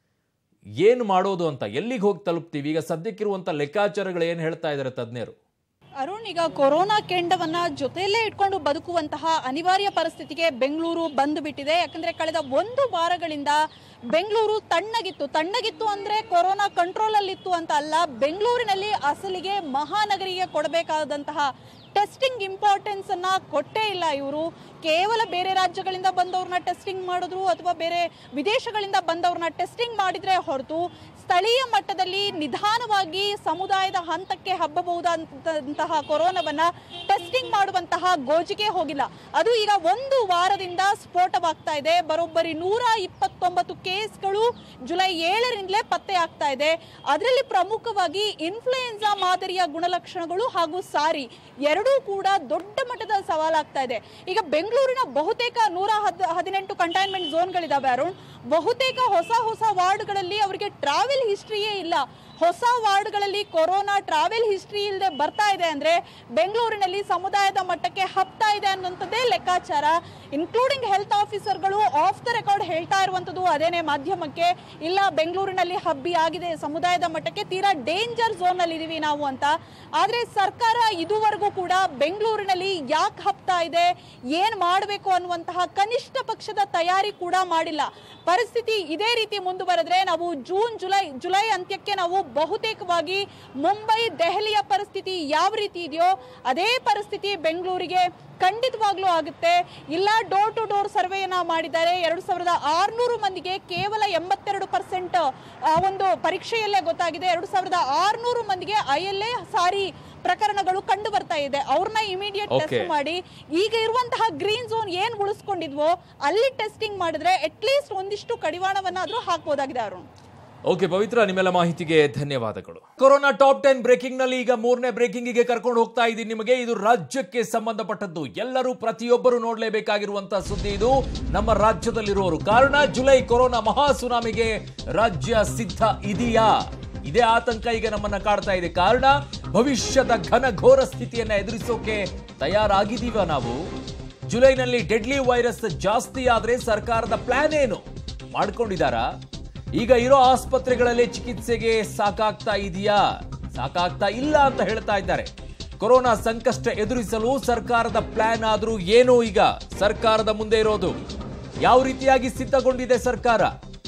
ಏನು ಮಾಡೋದು ಅಂತ ಎಲ್ಲಿಗೆ ಹೋಗಿ ತಲುಪ್ತೀವಿ ಈಗ ಸದ್ಯಕ್ಕಿರುವಂಥ ಲೆಕ್ಕಾಚಾರಗಳು ಏನು ಹೇಳ್ತಾ ಇದ್ದಾರೆ ತಜ್ಞರು ಅರುಣ್ ಈಗ ಕೊರೋನಾ ಕೆಂಡವನ್ನ ಜೊತೆಯಲ್ಲೇ ಇಟ್ಕೊಂಡು ಬದುಕುವಂತಹ ಅನಿವಾರ್ಯ ಪರಿಸ್ಥಿತಿಗೆ ಬೆಂಗಳೂರು ಬಂದು ಬಿಟ್ಟಿದೆ ಯಾಕಂದ್ರೆ ಕಳೆದ ಒಂದು ವಾರಗಳಿಂದ ಬೆಂಗಳೂರು ತಣ್ಣಗಿತ್ತು ತಣ್ಣಗಿತ್ತು ಅಂದ್ರೆ ಕೊರೋನಾ ಕಂಟ್ರೋಲ್ ಅಲ್ಲಿತ್ತು ಅಂತ ಅಲ್ಲ ಬೆಂಗಳೂರಿನಲ್ಲಿ ಅಸಲಿಗೆ ಮಹಾನಗರಿಗೆ ಕೊಡಬೇಕಾದಂತಹ ಟೆಸ್ಟಿಂಗ್ ಇಂಪಾರ್ಟೆನ್ಸ್ ಅನ್ನ ಕೊಟ್ಟೇ ಇಲ್ಲ ಇವರು ಕೇವಲ ಬೇರೆ ರಾಜ್ಯಗಳಿಂದ ಬಂದವ್ರನ್ನ ಟೆಸ್ಟಿಂಗ್ ಮಾಡಿದ್ರು ಅಥವಾ ಬೇರೆ ವಿದೇಶಗಳಿಂದ ಬಂದವ್ರನ್ನ ಟೆಸ್ಟಿಂಗ್ ಮಾಡಿದ್ರೆ ಹೊರತು ಸ್ಥಳೀಯ ಮಟ್ಟದಲ್ಲಿ ನಿಧಾನವಾಗಿ ಸಮುದಾಯದ ಹಂತಕ್ಕೆ ಹಬ್ಬಬಹುದಂತಹ ಕೊರೋನಾವನ್ನ ಟೆಸ್ಟಿಂಗ್ ಮಾಡುವಂತಹ ಗೋಜಿಗೆ ಹೋಗಿಲ್ಲ ಅದು ಈಗ ಒಂದು ವಾರದಿಂದ ಸ್ಫೋಟವಾಗ್ತಾ ಇದೆ ಬರೋಬ್ಬರಿ ನೂರ ಇಪ್ಪತ್ತೊಂಬತ್ತು ಕೇಸ್ಗಳು ಜುಲೈ ಏಳರಿಂದಲೇ ಪತ್ತೆ ಆಗ್ತಾ ಇದೆ ಅದರಲ್ಲಿ ಪ್ರಮುಖವಾಗಿ ಇನ್ಫ್ಲೂಯೆನ್ಸಾ ಮಾದರಿಯ ಗುಣಲಕ್ಷಣಗಳು ಹಾಗೂ ಸಾರಿ ಎರಡೂ ಕೂಡ ದೊಡ್ಡ ಮಟ್ಟದ ಸವಾಲಾಗ್ತಾ ಇದೆ ಈಗ ಬೆಂಗಳೂರಿನ ಬಹುತೇಕ ನೂರ ಹದ್ ಹದಿನೆಂಟು ಕಂಟೈನ್ಮೆಂಟ್ ಝೋನ್ಗಳಿದಾವೆ ಅರುಣ್ ಬಹುತೇಕ ಹೊಸ ಹೊಸ ವಾರ್ಡ್ಗಳಲ್ಲಿ ಅವರಿಗೆ ಟ್ರಾವೆಲ್ ಹಿಸ್ಟ್ರಿಯೇ ಇಲ್ಲ ಹೊಸ ವಾರ್ಡ್ಗಳಲ್ಲಿ ಕೊರೋನಾ ಟ್ರಾವೆಲ್ ಹಿಸ್ಟ್ರಿ ಇಲ್ಲದೆ ಬರ್ತಾ ಇದೆ ಅಂದ್ರೆ ಬೆಂಗಳೂರಿನಲ್ಲಿ ಸಮುದಾಯದ ಮಟ್ಟಕ್ಕೆ ಹಬ್ತಾ ಇದೆ ಅನ್ನುವಂಥದ್ದೇ ಲೆಕ್ಕಾಚಾರ ಇನ್ಕ್ಲೂಡಿಂಗ್ ಹೆಲ್ತ್ ಆಫೀಸರ್ಗಳು ಆಫ್ ದ ರೆಕಾರ್ಡ್ ಹೇಳ್ತಾ ಇರುವಂಥದ್ದು ಅದೇನೇ ಮಾಧ್ಯಮಕ್ಕೆ ಇಲ್ಲ ಬೆಂಗಳೂರಿನಲ್ಲಿ ಹಬ್ಬಿ ಆಗಿದೆ ಸಮುದಾಯದ ಮಟ್ಟಕ್ಕೆ ತೀರಾ ಡೇಂಜರ್ ಝೋನ್ ಅಲ್ಲಿ ಇದೀವಿ ನಾವು ಅಂತ ಆದ್ರೆ ಸರ್ಕಾರ ಇದುವರೆಗೂ ಕೂಡ ಬೆಂಗಳೂರಿನಲ್ಲಿ ಯಾಕೆ ಹಬ್ತಾ ಇದೆ ಏನ್ ಮಾಡಬೇಕು ಅನ್ನುವಂತಹ ಕನಿಷ್ಠ ಪಕ್ಷದ ತಯಾರಿ ಕೂಡ ಮಾಡಿಲ್ಲ ಪರಿಸ್ಥಿತಿ ಇದೇ ರೀತಿ ಮುಂದುವರೆದ್ರೆ ನಾವು ಜೂನ್ ಜುಲೈ ಜುಲೈ ಅಂತ್ಯಕ್ಕೆ ನಾವು ಬಹುತೇಕವಾಗಿ ಮುಂಬೈ ದೆಹಲಿಯ ಪರಿಸ್ಥಿತಿ ಯಾವ ರೀತಿ ಇದೆಯೋ ಅದೇ ಪರಿಸ್ಥಿತಿ ಬೆಂಗಳೂರಿಗೆ ಖಂಡಿತವಾಗ್ಲೂ ಆಗುತ್ತೆ ಇಲ್ಲ ಡೋರ್ ಟು ಡೋರ್ ಸರ್ವೆಯನ್ನ ಮಾಡಿದ್ದಾರೆ ಎರಡು ಸಾವಿರದ ಆರ್ನೂರು ಮಂದಿಗೆ ಕೇವಲ ಎಂಬತ್ತೆರಡು ಪರ್ಸೆಂಟ್ ಒಂದು ಪರೀಕ್ಷೆಯಲ್ಲೇ ಗೊತ್ತಾಗಿದೆ ಎರಡು ಸಾವಿರದ ಆರ್ನೂರು ಮಂದಿಗೆ ಐ ಎಲ್ ಎ ಸಾರಿ ಪ್ರಕರಣಗಳು ಕಂಡು ಬರ್ತಾ ಇದೆ ಅವ್ರನ್ನ ಇಮಿಡಿಯೇಟ್ Okay. ಟೆಸ್ಟ್ ಮಾಡಿ ಈಗ ಇರುವಂತಹ ಗ್ರೀನ್ ಝೋನ್ ಏನ್ ಉಳಿಸ್ಕೊಂಡಿದ್ವೋ ಅಲ್ಲಿ ಟೆಸ್ಟಿಂಗ್ ಮಾಡಿದ್ರೆ ಅಟ್ಲೀಸ್ಟ್ ಒಂದಿಷ್ಟು ಕಡಿವಾಣವನ್ನಾದ್ರೂ ಹಾಕ್ಬೋದಾಗಿದೆ ಅರುಣ್ ಓಕೆ ಪವಿತ್ರ ನಿಮ್ಮೆಲ್ಲ ಮಾಹಿತಿಗೆ ಧನ್ಯವಾದಗಳು ಕೊರೋನಾ ಟಾಪ್ ಟೆನ್ ಬ್ರೇಕಿಂಗ್ ನಲ್ಲಿ ಈಗ ಮೂರನೇ ಬ್ರೇಕಿಂಗ್ ಗೆ ಕರ್ಕೊಂಡು ಹೋಗ್ತಾ ಇದ್ದೀನಿ ನಿಮಗೆ ಇದು ರಾಜ್ಯಕ್ಕೆ ಸಂಬಂಧಪಟ್ಟದ್ದು ಎಲ್ಲರೂ ಪ್ರತಿಯೊಬ್ಬರು ನೋಡಲೇಬೇಕಾಗಿರುವಂತಹ ಸುದ್ದಿ ಇದು ನಮ್ಮ ರಾಜ್ಯದಲ್ಲಿರುವವರು ಕಾರಣ ಜುಲೈ ಕೊರೋನಾ ಮಹಾ ಸುನಾಮಿಗೆ ರಾಜ್ಯ ಸಿದ್ಧ ಇದೆಯಾ ಇದೇ ಆತಂಕ ಈಗ ನಮ್ಮನ್ನ ಕಾಡ್ತಾ ಇದೆ ಕಾರಣ ಭವಿಷ್ಯದ ಘನಘೋರ ಸ್ಥಿತಿಯನ್ನ ಎದುರಿಸೋಕೆ ತಯಾರಾಗಿದ್ದೀವ ನಾವು ಜುಲೈನಲ್ಲಿ ಡೆಡ್ಲಿ ವೈರಸ್ ಜಾಸ್ತಿ ಆದ್ರೆ ಸರ್ಕಾರದ ಪ್ಲಾನ್ ಏನು ಮಾಡ್ಕೊಂಡಿದ್ದಾರಾ ಈಗ ಇರೋ ಆಸ್ಪತ್ರೆಗಳಲ್ಲಿ ಚಿಕಿತ್ಸೆಗೆ ಸಾಕಾಗ್ತಾ ಇದೆಯಾ ಸಾಕಾಗ್ತಾ ಇಲ್ಲ ಅಂತ ಹೇಳ್ತಾ ಇದ್ದಾರೆ ಕೊರೋನಾ ಸಂಕಷ್ಟ ಎದುರಿಸಲು ಸರ್ಕಾರದ ಪ್ಲಾನ್ ಆದ್ರೂ ಏನು ಈಗ ಸರ್ಕಾರದ ಮುಂದೆ ಇರೋದು ಯಾವ ರೀತಿಯಾಗಿ ಸಿದ್ಧಗೊಂಡಿದೆ ಸರ್ಕಾರ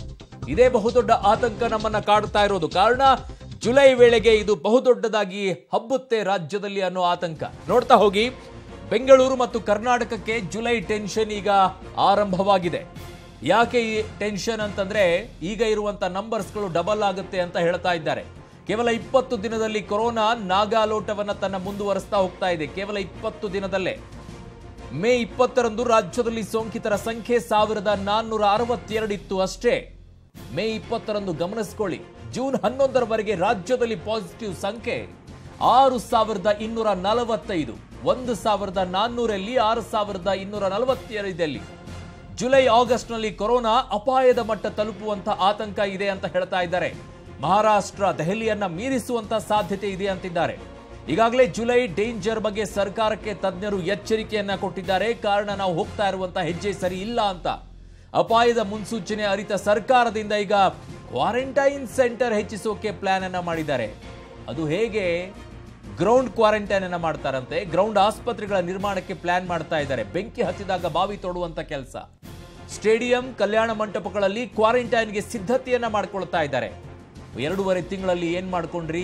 ಇದೇ ಬಹುದೊಡ್ಡ ಆತಂಕ ನಮ್ಮನ್ನ ಕಾಡ್ತಾ ಇರೋದು ಕಾರಣ ಜುಲೈ ವೇಳೆಗೆ ಇದು ಬಹುದೊಡ್ಡದಾಗಿ ಹಬ್ಬುತ್ತೆ ರಾಜ್ಯದಲ್ಲಿ ಅನ್ನೋ ಆತಂಕ ನೋಡ್ತಾ ಹೋಗಿ ಬೆಂಗಳೂರು ಮತ್ತು ಕರ್ನಾಟಕಕ್ಕೆ ಜುಲೈ ಟೆನ್ಷನ್ ಈಗ ಆರಂಭವಾಗಿದೆ ಯಾಕೆ ಈ ಟೆನ್ಷನ್ ಅಂತಂದ್ರೆ ಈಗ ಇರುವಂತ ನಂಬರ್ಸ್ಗಳು ಡಬಲ್ ಆಗುತ್ತೆ ಅಂತ ಹೇಳ್ತಾ ಇದ್ದಾರೆ ಕೇವಲ ಇಪ್ಪತ್ತು ದಿನದಲ್ಲಿ ಕೊರೋನಾ ನಾಗಾಲೋಟವನ್ನ ತನ್ನ ಮುಂದುವರಿಸ್ತಾ ಹೋಗ್ತಾ ಇದೆ ಕೇವಲ ಇಪ್ಪತ್ತು ದಿನದಲ್ಲೇ ಮೇ ಇಪ್ಪತ್ತರಂದು ರಾಜ್ಯದಲ್ಲಿ ಸೋಂಕಿತರ ಸಂಖ್ಯೆ ಸಾವಿರದ ನಾನ್ನೂರ ಅರವತ್ತೆರಡು ಇತ್ತು ಅಷ್ಟೇ ಮೇ ಇಪ್ಪತ್ತರಂದು ಗಮನಿಸಿಕೊಳ್ಳಿ ಜೂನ್ ಹನ್ನೊಂದರವರೆಗೆ ರಾಜ್ಯದಲ್ಲಿ ಪಾಸಿಟಿವ್ ಸಂಖ್ಯೆ ಆರು ಸಾವಿರದ ಇನ್ನೂರ ನಲವತ್ತೈದು ಒಂದು ಸಾವಿರದ ನಾನ್ನೂರಲ್ಲಿ ಆರು ಸಾವಿರದ ಇನ್ನೂರ ನಲವತ್ತೆರಡಲ್ಲಿ ಜುಲೈ ಆಗಸ್ಟ್ನಲ್ಲಿ ಕೊರೋನಾ ಅಪಾಯದ ಮಟ್ಟ ತಲುಪುವಂತ ಆತಂಕ ಇದೆ ಅಂತ ಹೇಳ್ತಾ ಇದ್ದಾರೆ ಮಹಾರಾಷ್ಟ್ರ ದೆಹಲಿಯನ್ನ ಮೀರಿಸುವಂತ ಸಾಧ್ಯತೆ ಇದೆ ಅಂತಿದ್ದಾರೆ ಈಗಾಗಲೇ ಜುಲೈ ಡೇಂಜರ್ ಬಗ್ಗೆ ಸರ್ಕಾರಕ್ಕೆ ತಜ್ಞರು ಎಚ್ಚರಿಕೆಯನ್ನ ಕೊಟ್ಟಿದ್ದಾರೆ ಕಾರಣ ನಾವು ಹೋಗ್ತಾ ಇರುವಂತ ಹೆಜ್ಜೆ ಸರಿ ಇಲ್ಲ ಅಂತ ಅಪಾಯದ ಮುನ್ಸೂಚನೆ ಅರಿತ ಸರ್ಕಾರದಿಂದ ಈಗ ಕ್ವಾರಂಟೈನ್ ಸೆಂಟರ್ ಹೆಚ್ಚಿಸೋಕೆ ಪ್ಲಾನ್ ಅನ್ನ ಮಾಡಿದ್ದಾರೆ ಅದು ಹೇಗೆ ಗ್ರೌಂಡ್ ಕ್ವಾರಂಟೈನ್ ಅನ್ನ ಮಾಡ್ತಾರಂತೆ ಗ್ರೌಂಡ್ ಆಸ್ಪತ್ರೆಗಳ ನಿರ್ಮಾಣಕ್ಕೆ ಪ್ಲಾನ್ ಮಾಡ್ತಾ ಇದ್ದಾರೆ ಬೆಂಕಿ ಹತ್ತಿದಾಗ ಬಾವಿ ತೋಡುವಂತ ಕೆಲಸ ಸ್ಟೇಡಿಯಂ ಕಲ್ಯಾಣ ಮಂಟಪಗಳಲ್ಲಿ ಕ್ವಾರಂಟೈನ್ಗೆ ಸಿದ್ಧತೆಯನ್ನ ಮಾಡ್ಕೊಳ್ತಾ ಇದ್ದಾರೆ ಎರಡೂವರೆ ತಿಂಗಳಲ್ಲಿ ಏನ್ ಮಾಡ್ಕೊಂಡ್ರಿ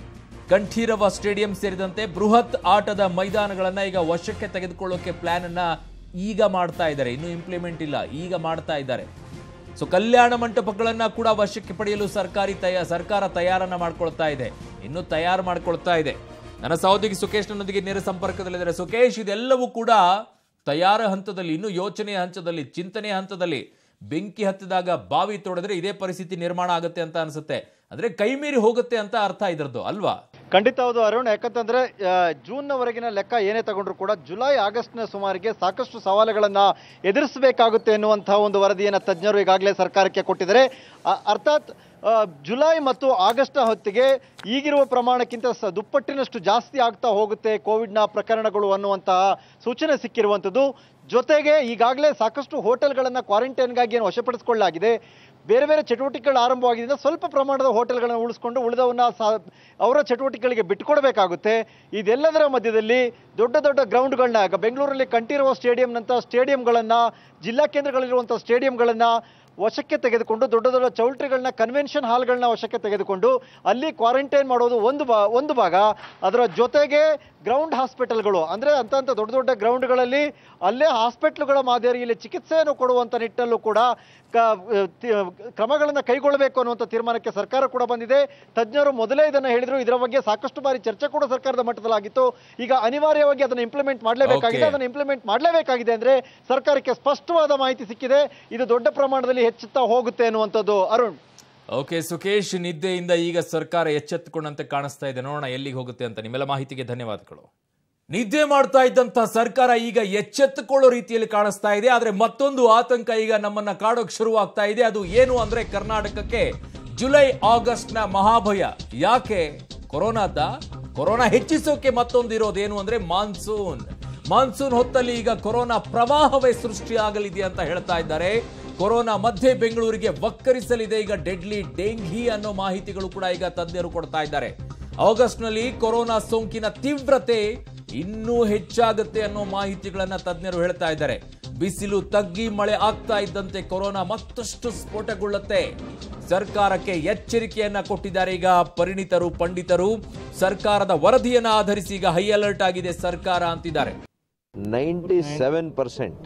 ಕಂಠೀರವ ಸ್ಟೇಡಿಯಂ ಸೇರಿದಂತೆ ಬೃಹತ್ ಆಟದ ಮೈದಾನಗಳನ್ನ ಈಗ ವಶಕ್ಕೆ ತೆಗೆದುಕೊಳ್ಳೋಕೆ ಪ್ಲಾನ್ ಅನ್ನ ಈಗ ಮಾಡ್ತಾ ಇದ್ದಾರೆ ಇನ್ನು ಇಂಪ್ಲಿಮೆಂಟ್ ಇಲ್ಲ ಈಗ ಮಾಡ್ತಾ ಇದ್ದಾರೆ ಸೊ ಕಲ್ಯಾಣ ಮಂಟಪಗಳನ್ನ ಕೂಡ ವಶಕ್ಕೆ ಪಡೆಯಲು ಸರ್ಕಾರಿ ತಯ ಸರ್ಕಾರ ತಯಾರನ್ನ ಮಾಡ್ಕೊಳ್ತಾ ಇದೆ ಇನ್ನು ತಯಾರು ಮಾಡ್ಕೊಳ್ತಾ ಇದೆ ನನ್ನ ಸಹೋದರಿ ಸುಕೇಶ್ ನನ್ನೊಂದಿಗೆ ನೇರ ಸಂಪರ್ಕದಲ್ಲಿದ್ದಾರೆ ಸುಕೇಶ್ ಇದೆಲ್ಲವೂ ಕೂಡ ತಯಾರ ಹಂತದಲ್ಲಿ ಇನ್ನು ಯೋಚನೆಯ ಹಂತದಲ್ಲಿ ಚಿಂತನೆಯ ಹಂತದಲ್ಲಿ ಬೆಂಕಿ ಹತ್ತಿದಾಗ ಬಾವಿ ತೋಡಿದ್ರೆ ಇದೇ ಪರಿಸ್ಥಿತಿ ನಿರ್ಮಾಣ ಆಗುತ್ತೆ ಅಂತ ಅನ್ಸುತ್ತೆ ಅಂದ್ರೆ ಕೈ ಮೀರಿ ಹೋಗುತ್ತೆ ಅಂತ ಅರ್ಥ ಇದ್ರದ್ದು ಅಲ್ವಾ ಖಂಡಿತ ಹೌದು ಅರುಣ್ ಯಾಕಂತಂದ್ರೆ ಆ, ಜೂನ್ನವರೆಗಿನ ಲೆಕ್ಕ ಏನೇ ತಗೊಂಡ್ರು ಕೂಡ ಜುಲೈ ಆಗಸ್ಟ್ನ ಸುಮಾರಿಗೆ ಸಾಕಷ್ಟು ಸವಾಲುಗಳನ್ನ ಎದುರಿಸಬೇಕಾಗುತ್ತೆ ಎನ್ನುವಂತಹ ಒಂದು ವರದಿಯನ್ನು ತಜ್ಞರು ಈಗಾಗಲೇ ಸರ್ಕಾರಕ್ಕೆ ಕೊಟ್ಟಿದ್ದಾರೆ ಆ- ಅರ್ಥಾತ್ ಆ, ಜುಲೈ ಮತ್ತು ಆಗಸ್ಟ್ನ ಹೊತ್ತಿಗೆ ಈಗಿರುವ ಪ್ರಮಾಣಕ್ಕಿಂತ ಸ ದುಪ್ಪಟ್ಟಿನಷ್ಟು ಜಾಸ್ತಿ ಆಗ್ತಾ ಹೋಗುತ್ತೆ ಕೋವಿಡ್ನ ಪ್ರಕರಣಗಳು ಅನ್ನುವಂತಹ ಸೂಚನೆ ಸಿಕ್ಕಿರುವಂಥದ್ದು ಜೊತೆಗೆ ಈಗಾಗಲೇ ಸಾಕಷ್ಟು ಹೋಟೆಲ್ಗಳನ್ನು ಕ್ವಾರಂಟೈನ್ಗಾಗಿ ಏನು ವಶಪಡಿಸಿಕೊಳ್ಳಲಾಗಿದೆ ಬೇರೆ ಬೇರೆ ಚಟುವಟಿಕೆಗಳು ಆರಂಭವಾಗಿದ್ದರಿಂದ ಸ್ವಲ್ಪ ಪ್ರಮಾಣದ ಹೋಟೆಲ್ಗಳನ್ನು ಉಳಿಸ್ಕೊಂಡು ಉಳಿದವನ್ನ ಸಾ ಅವರ ಚಟುವಟಿಕೆಗಳಿಗೆ ಬಿಟ್ಟುಕೊಡಬೇಕಾಗುತ್ತೆ ಇದೆಲ್ಲದರ ಮಧ್ಯದಲ್ಲಿ ದೊಡ್ಡ ದೊಡ್ಡ ಗ್ರೌಂಡ್ಗಳನ್ನ ಈಗ ಬೆಂಗಳೂರಲ್ಲಿ ಕಂಠೀರವ ಸ್ಟೇಡಿಯಂನಂಥ ಸ್ಟೇಡಿಯಂಗಳನ್ನು ಜಿಲ್ಲಾ ಕೇಂದ್ರಗಳಲ್ಲಿರುವಂಥ ಸ್ಟೇಡಿಯಂಗಳನ್ನು ವಶಕ್ಕೆ ತೆಗೆದುಕೊಂಡು ದೊಡ್ಡ ದೊಡ್ಡ ಚೌಲ್ಟ್ರಿಗಳನ್ನ ಕನ್ವೆನ್ಷನ್ ಹಾಲ್ಗಳನ್ನ ವಶಕ್ಕೆ ತೆಗೆದುಕೊಂಡು ಅಲ್ಲಿ ಕ್ವಾರಂಟೈನ್ ಮಾಡೋದು ಒಂದು ಬಾ ಒಂದು ಭಾಗ ಅದರ ಜೊತೆಗೆ ಗ್ರೌಂಡ್ ಹಾಸ್ಪಿಟಲ್ಗಳು ಅಂದರೆ ಅಂತ ಅಂತ ದೊಡ್ಡ ದೊಡ್ಡ ಗ್ರೌಂಡ್ಗಳಲ್ಲಿ ಅಲ್ಲೇ ಹಾಸ್ಪಿಟ್ಲುಗಳ ಮಾದರಿಯಲ್ಲಿ ಚಿಕಿತ್ಸೆಯನ್ನು ಕೊಡುವಂಥ ನಿಟ್ಟಲ್ಲೂ ಕೂಡ ಕ ತಿ- ಕ್ರಮಗಳನ್ನು ಕೈಗೊಳ್ಳಬೇಕು ಅನ್ನುವಂಥ ತೀರ್ಮಾನಕ್ಕೆ ಸರ್ಕಾರ ಕೂಡ ಬಂದಿದೆ ತಜ್ಞರು ಮೊದಲೇ ಇದನ್ನು ಹೇಳಿದ್ರು ಇದರ ಬಗ್ಗೆ ಸಾಕಷ್ಟು ಬಾರಿ ಚರ್ಚೆ ಕೂಡ ಸರ್ಕಾರದ ಮಟ್ಟದಲ್ಲಾಗಿತ್ತು ಈಗ ಅನಿವಾರ್ಯವಾಗಿ ಅದನ್ನು ಇಂಪ್ಲಿಮೆಂಟ್ ಮಾಡಲೇಬೇಕಾಗಿದೆ Okay. ಅದನ್ನು ಇಂಪ್ಲಿಮೆಂಟ್ ಮಾಡಲೇಬೇಕಾಗಿದೆ ಅಂದ್ರೆ ಸರ್ಕಾರಕ್ಕೆ ಸ್ಪಷ್ಟವಾದ ಮಾಹಿತಿ ಸಿಕ್ಕಿದೆ ಇದು ದೊಡ್ಡ ಪ್ರಮಾಣದಲ್ಲಿ ಹೆಚ್ಚುತ್ತಾ ಹೋಗುತ್ತೆ ಅನ್ನುವಂಥದ್ದು ಅರುಣ್ ಓಕೆ ಸುಕೇಶ್ ನಿದ್ದೆಯಿಂದ ಈಗ ಸರ್ಕಾರ ಎಚ್ಚೆತ್ತುಕೊಂಡಂತೆ ಕಾಣಿಸ್ತಾ ಇದೆ ನೋಡೋಣ ಎಲ್ಲಿಗೆ ಹೋಗುತ್ತೆ ಅಂತ ನಿಮ್ಮೆಲ್ಲ ಮಾಹಿತಿಗೆ ಧನ್ಯವಾದಗಳು ನಿದ್ದೆ ಮಾಡ್ತಾ ಇದ್ದಂತ ಸರ್ಕಾರ ಈಗ ಎಚ್ಚೆತ್ತುಕೊಳ್ಳೋ ರೀತಿಯಲ್ಲಿ ಕಾಣಿಸ್ತಾ ಇದೆ ಆದ್ರೆ ಮತ್ತೊಂದು ಆತಂಕ ಈಗ ನಮ್ಮನ್ನ ಕಾಡೋಕ್ ಶುರುವಾಗ್ತಾ ಇದೆ ಅದು ಏನು ಅಂದ್ರೆ ಕರ್ನಾಟಕಕ್ಕೆ ಜುಲೈ ಆಗಸ್ಟ್ ನ ಮಹಾಭಯ ಯಾಕೆ ಕೊರೋನಾದ ಕೊರೋನಾ ಹೆಚ್ಚಿಸೋಕೆ ಮತ್ತೊಂದು ಇರೋದೇನು ಅಂದ್ರೆ ಮಾನ್ಸೂನ್ ಮಾನ್ಸೂನ್ ಹೊತ್ತಲ್ಲಿ ಈಗ ಕೊರೋನಾ ಪ್ರವಾಹವೇ ಸೃಷ್ಟಿಯಾಗಲಿದೆ ಅಂತ ಹೇಳ್ತಾ ಇದ್ದಾರೆ ಕೊರೋನಾ ಮಧ್ಯೆ ಬೆಂಗಳೂರಿಗೆ ವಕ್ಕರಿಸಲಿದೆ ಈಗ ಡೆಡ್ಲಿ ಡೆಂಘಿ ಅನ್ನೋ ಮಾಹಿತಿಗಳು ಕೂಡ ಈಗ ತಜ್ಞರು ಕೊಡ್ತಾ ಇದ್ದಾರೆ ಆಗಸ್ಟ್ನಲ್ಲಿ ಕೊರೋನಾ ಸೋಂಕಿನ ತೀವ್ರತೆ ಇನ್ನೂ ಹೆಚ್ಚಾಗುತ್ತೆ ಅನ್ನೋ ಮಾಹಿತಿಗಳನ್ನ ತಜ್ಞರು ಹೇಳ್ತಾ ಇದ್ದಾರೆ ಬಿಸಿಲು ತಗ್ಗಿ ಮಳೆ ಆಗ್ತಾ ಇದ್ದಂತೆ ಕೊರೋನಾ ಮತ್ತಷ್ಟು ಸ್ಫೋಟಗೊಳ್ಳುತ್ತೆ ಸರ್ಕಾರಕ್ಕೆ ಎಚ್ಚರಿಕೆಯನ್ನ ಕೊಟ್ಟಿದ್ದಾರೆ ಈಗ ಪರಿಣಿತರು ಪಂಡಿತರು ಸರ್ಕಾರದ ವರದಿಯನ್ನ ಆಧರಿಸಿ ಈಗ ಹೈ ಅಲರ್ಟ್ ಆಗಿದೆ ಸರ್ಕಾರ ಅಂತಿದ್ದಾರೆ ನೈಂಟಿ ಸೆವೆನ್ ಪರ್ಸೆಂಟ್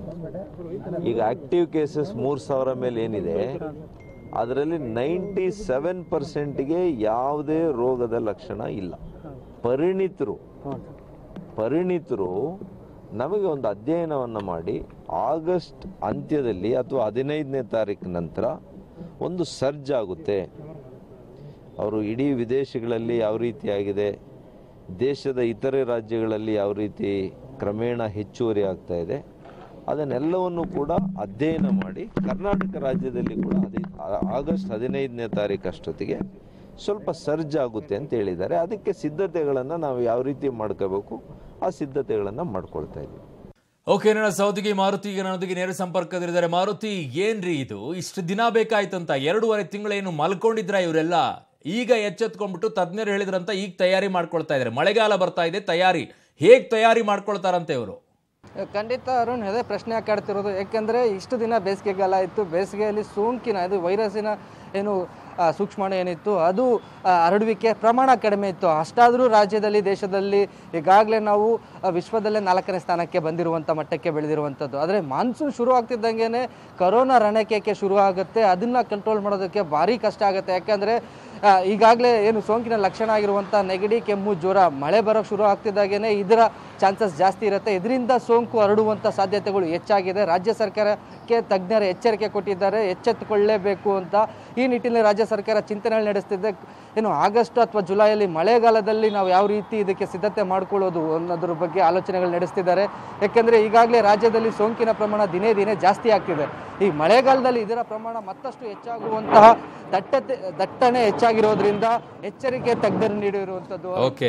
ಈಗ ಆಕ್ಟಿವ್ ಕೇಸಸ್ ಮೂರು ಸಾವಿರ ಮೇಲೆ ಏನಿದೆ ಅದರಲ್ಲಿ ನೈಂಟಿ ಸೆವೆನ್ ಪರ್ಸೆಂಟ್ಗೆ ಯಾವುದೇ ರೋಗದ ಲಕ್ಷಣ ಇಲ್ಲ ಪರಿಣಿತರು ಪರಿಣಿತರು ನಮಗೆ ಒಂದು ಅಧ್ಯಯನವನ್ನು ಮಾಡಿ ಆಗಸ್ಟ್ ಅಂತ್ಯದಲ್ಲಿ ಅಥವಾ ಹದಿನೈದನೇ ತಾರೀಕು ನಂತರ ಒಂದು ಸರ್ಜ್ ಆಗುತ್ತೆ ಅವರು ಇಡೀ ವಿದೇಶಗಳಲ್ಲಿ ಯಾವ ರೀತಿಯಾಗಿದೆ ದೇಶದ ಇತರೆ ರಾಜ್ಯಗಳಲ್ಲಿ ಯಾವ ರೀತಿ ಕ್ರಮೇಣ ಹೆಚ್ಚುವರಿ ಆಗ್ತಾ ಇದೆ ಅದನ್ನೆಲ್ಲವನ್ನು ಕೂಡ ಅಧ್ಯಯನ ಮಾಡಿ ಕರ್ನಾಟಕ ರಾಜ್ಯದಲ್ಲಿ ಕೂಡ ಅದೇ ಆ- ಆಗಸ್ಟ್ ಹದಿನೈದನೇ ತಾರೀಕು ಅಷ್ಟೊತ್ತಿಗೆ ಸ್ವಲ್ಪ ಸರ್ಜ್ ಆಗುತ್ತೆ ಅಂತ ಹೇಳಿದ್ದಾರೆ ಅದಕ್ಕೆ ಸಿದ್ಧತೆಗಳನ್ನು ನಾವು ಯಾವ ರೀತಿ ಮಾಡ್ಕೋಬೇಕು ಆ ಸಿದ್ಧತೆಗಳನ್ನು ಮಾಡ್ಕೊಳ್ತಾ ಇದ್ದೀವಿ ಓಕೆ ನನ್ನ ಸೌದಿಗೆ ಮಾರುತಿ ಈಗ ನನ್ನೊಂದಿಗೆ ನೇರ ಸಂಪರ್ಕದಲ್ಲಿದ್ದಾರೆ ಮಾರುತಿ ಏನ್ರಿ ಇದು ಇಷ್ಟು ದಿನ ಬೇಕಾಯ್ತಂತ ಎರಡೂವರೆ ತಿಂಗಳೇನು ಮಲ್ಕೊಂಡಿದ್ರ ಇವರೆಲ್ಲ ಈಗ ಎಚ್ಚೆತ್ಕೊಂಡ್ಬಿಟ್ಟು ತಜ್ಞರು ಹೇಳಿದ್ರಂತ ಈಗ ತಯಾರಿ ಮಾಡ್ಕೊಳ್ತಾ ಇದ್ದಾರೆ ಮಳೆಗಾಲ ಬರ್ತಾ ಇದೆ ತಯಾರಿ ಹೇಗ್ ತಯಾರಿ ಮಾಡ್ಕೊಳ್ತಾರಂತೆ ಇವರು ಖಂಡಿತ ಅರುಣ್ ಅದೇ ಪ್ರಶ್ನೆ ಕಾಡ್ತಿರೋದು ಯಾಕೆಂದರೆ ಇಷ್ಟು ದಿನ ಬೇಸಿಗೆಗಾಲ ಇತ್ತು ಬೇಸಿಗೆಯಲ್ಲಿ ಸೋಂಕಿನ ಅದು ವೈರಸ್ಸಿನ ಏನು ಆ, ಸೂಕ್ಷ್ಮಾಣು ಏನಿತ್ತು ಅದು ಆ, ಹರಡುವಿಕೆ ಪ್ರಮಾಣ ಕಡಿಮೆ ಇತ್ತು ಅಷ್ಟಾದರೂ ರಾಜ್ಯದಲ್ಲಿ ದೇಶದಲ್ಲಿ ಈಗಾಗಲೇ ನಾವು ಆ, ವಿಶ್ವದಲ್ಲೇ ನಾಲ್ಕನೇ ಸ್ಥಾನಕ್ಕೆ ಬಂದಿರುವಂಥ ಮಟ್ಟಕ್ಕೆ ಬೆಳೆದಿರುವಂಥದ್ದು ಆದರೆ ಮಾನ್ಸೂನ್ ಶುರು ಆಗ್ತಿದ್ದಂಗೆ ಕರೋನಾ ರಣಕೇಕೆ ಶುರು ಆಗುತ್ತೆ ಅದನ್ನು ಕಂಟ್ರೋಲ್ ಮಾಡೋದಕ್ಕೆ ಭಾರಿ ಕಷ್ಟ ಆಗುತ್ತೆ ಯಾಕಂದರೆ ಈಗಾಗಲೇ ಏನು ಸೋಂಕಿನ ಲಕ್ಷಣ ಆಗಿರುವಂಥ ನೆಗಡಿ ಕೆಮ್ಮು ಜ್ವರ ಮಳೆ ಬರೋಕ್ಕೆ ಶುರು ಆಗ್ತಿದ್ದಾಗೇ ಇದರ ಚಾನ್ಸಸ್ ಜಾಸ್ತಿ ಇರುತ್ತೆ ಇದರಿಂದ ಸೋಂಕು ಹರಡುವಂಥ ಸಾಧ್ಯತೆಗಳು ಹೆಚ್ಚಾಗಿದೆ ರಾಜ್ಯ ಸರ್ಕಾರಕ್ಕೆ ತಜ್ಞರ ಎಚ್ಚರಿಕೆ ಕೊಟ್ಟಿದ್ದಾರೆ ಎಚ್ಚೆತ್ತುಕೊಳ್ಳಲೇಬೇಕು ಅಂತ ಈ ನಿಟ್ಟಿನಲ್ಲಿ ರಾಜ್ಯ ಸರ್ಕಾರ ಚಿಂತನೆ ನಡೆಸ್ತಿದೆ ಏನು ಆಗಸ್ಟ್ ಅಥವಾ ಜುಲೈಯಲ್ಲಿ ಮಳೆಗಾಲದಲ್ಲಿ ನಾವು ಯಾವ ರೀತಿ ಇದಕ್ಕೆ ಸಿದ್ಧತೆ ಮಾಡ್ಕೊಳ್ಳೋದು ಅನ್ನೋದ್ರ ಬಗ್ಗೆ ಆಲೋಚನೆಗಳು ನಡೆಸ್ತಿದ್ದಾರೆ ಯಾಕೆಂದರೆ ಈಗಾಗಲೇ ರಾಜ್ಯದಲ್ಲಿ ಸೋಂಕಿನ ಪ್ರಮಾಣ ದಿನೇ ದಿನೇ ಜಾಸ್ತಿ ಆಗ್ತಿದೆ ಈ ಮಳೆಗಾಲದಲ್ಲಿ ಇದರ ಪ್ರಮಾಣ ಮತ್ತಷ್ಟು ಹೆಚ್ಚಾಗುವಂತಹ ದಟ್ಟತೆ ದಟ್ಟಣೆ ಹೆಚ್ಚಾಗಿರೋದ್ರಿಂದ ಎಚ್ಚರಿಕೆ ತಜ್ಞರು ನೀಡಿರುವಂಥದ್ದು ಓಕೆ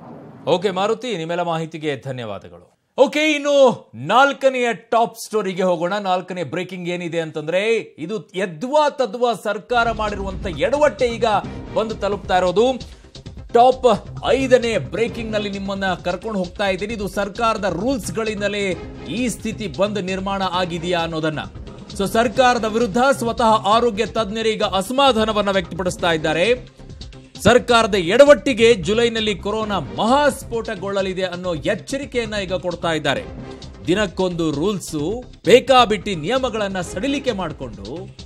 ಓಕೆ ಮಾರುತಿ ನಿಮ್ಮೆಲ್ಲ ಮಾಹಿತಿಗೆ ಧನ್ಯವಾದಗಳು ಓಕೆ ಇನ್ನು ನಾಲ್ಕನೆಯ ಟಾಪ್ ಸ್ಟೋರಿಗೆ ಹೋಗೋಣ ನಾಲ್ಕನೇ ಬ್ರೇಕಿಂಗ್ ಏನಿದೆ ಅಂತಂದ್ರೆ ಇದು ಎದ್ವಾ ತದ್ವಾ ಸರ್ಕಾರ ಮಾಡಿರುವಂತ ಎಡವಟ್ಟೆ ಈಗ ಬಂದು ತಲುಪ್ತಾ ಇರೋದು ಟಾಪ್ ಐದನೇ ಬ್ರೇಕಿಂಗ್ ನಲ್ಲಿ ನಿಮ್ಮನ್ನ ಕರ್ಕೊಂಡು ಹೋಗ್ತಾ ಇದ್ದೀನಿ ಇದು ಸರ್ಕಾರದ ರೂಲ್ಸ್ ಗಳಿಂದಲೇ ಈ ಸ್ಥಿತಿ ಬಂದ್ ನಿರ್ಮಾಣ ಆಗಿದೆಯಾ ಅನ್ನೋದನ್ನ ಸೊ ಸರ್ಕಾರದ ವಿರುದ್ಧ ಸ್ವತಃ ಆರೋಗ್ಯ ತಜ್ಞರೀಗ ಅಸಮಾಧಾನವನ್ನ ವ್ಯಕ್ತಪಡಿಸ್ತಾ ಇದ್ದಾರೆ ಸರ್ಕಾರದ ಎಡವಟ್ಟಿಗೆ ಜುಲೈನಲ್ಲಿ ಕೊರೋನಾ ಮಹಾಸ್ಫೋಟಗೊಳ್ಳಲಿದೆ ಅನ್ನೋ ಎಚ್ಚರಿಕೆಯನ್ನ ಈಗ ಕೊಡ್ತಾ ಇದ್ದಾರೆ ದಿನಕ್ಕೊಂದು ರೂಲ್ಸು ಬೇಕಾಬಿಟ್ಟಿ ನಿಯಮಗಳನ್ನ ಸಡಿಲಿಕೆ ಮಾಡಿಕೊಂಡು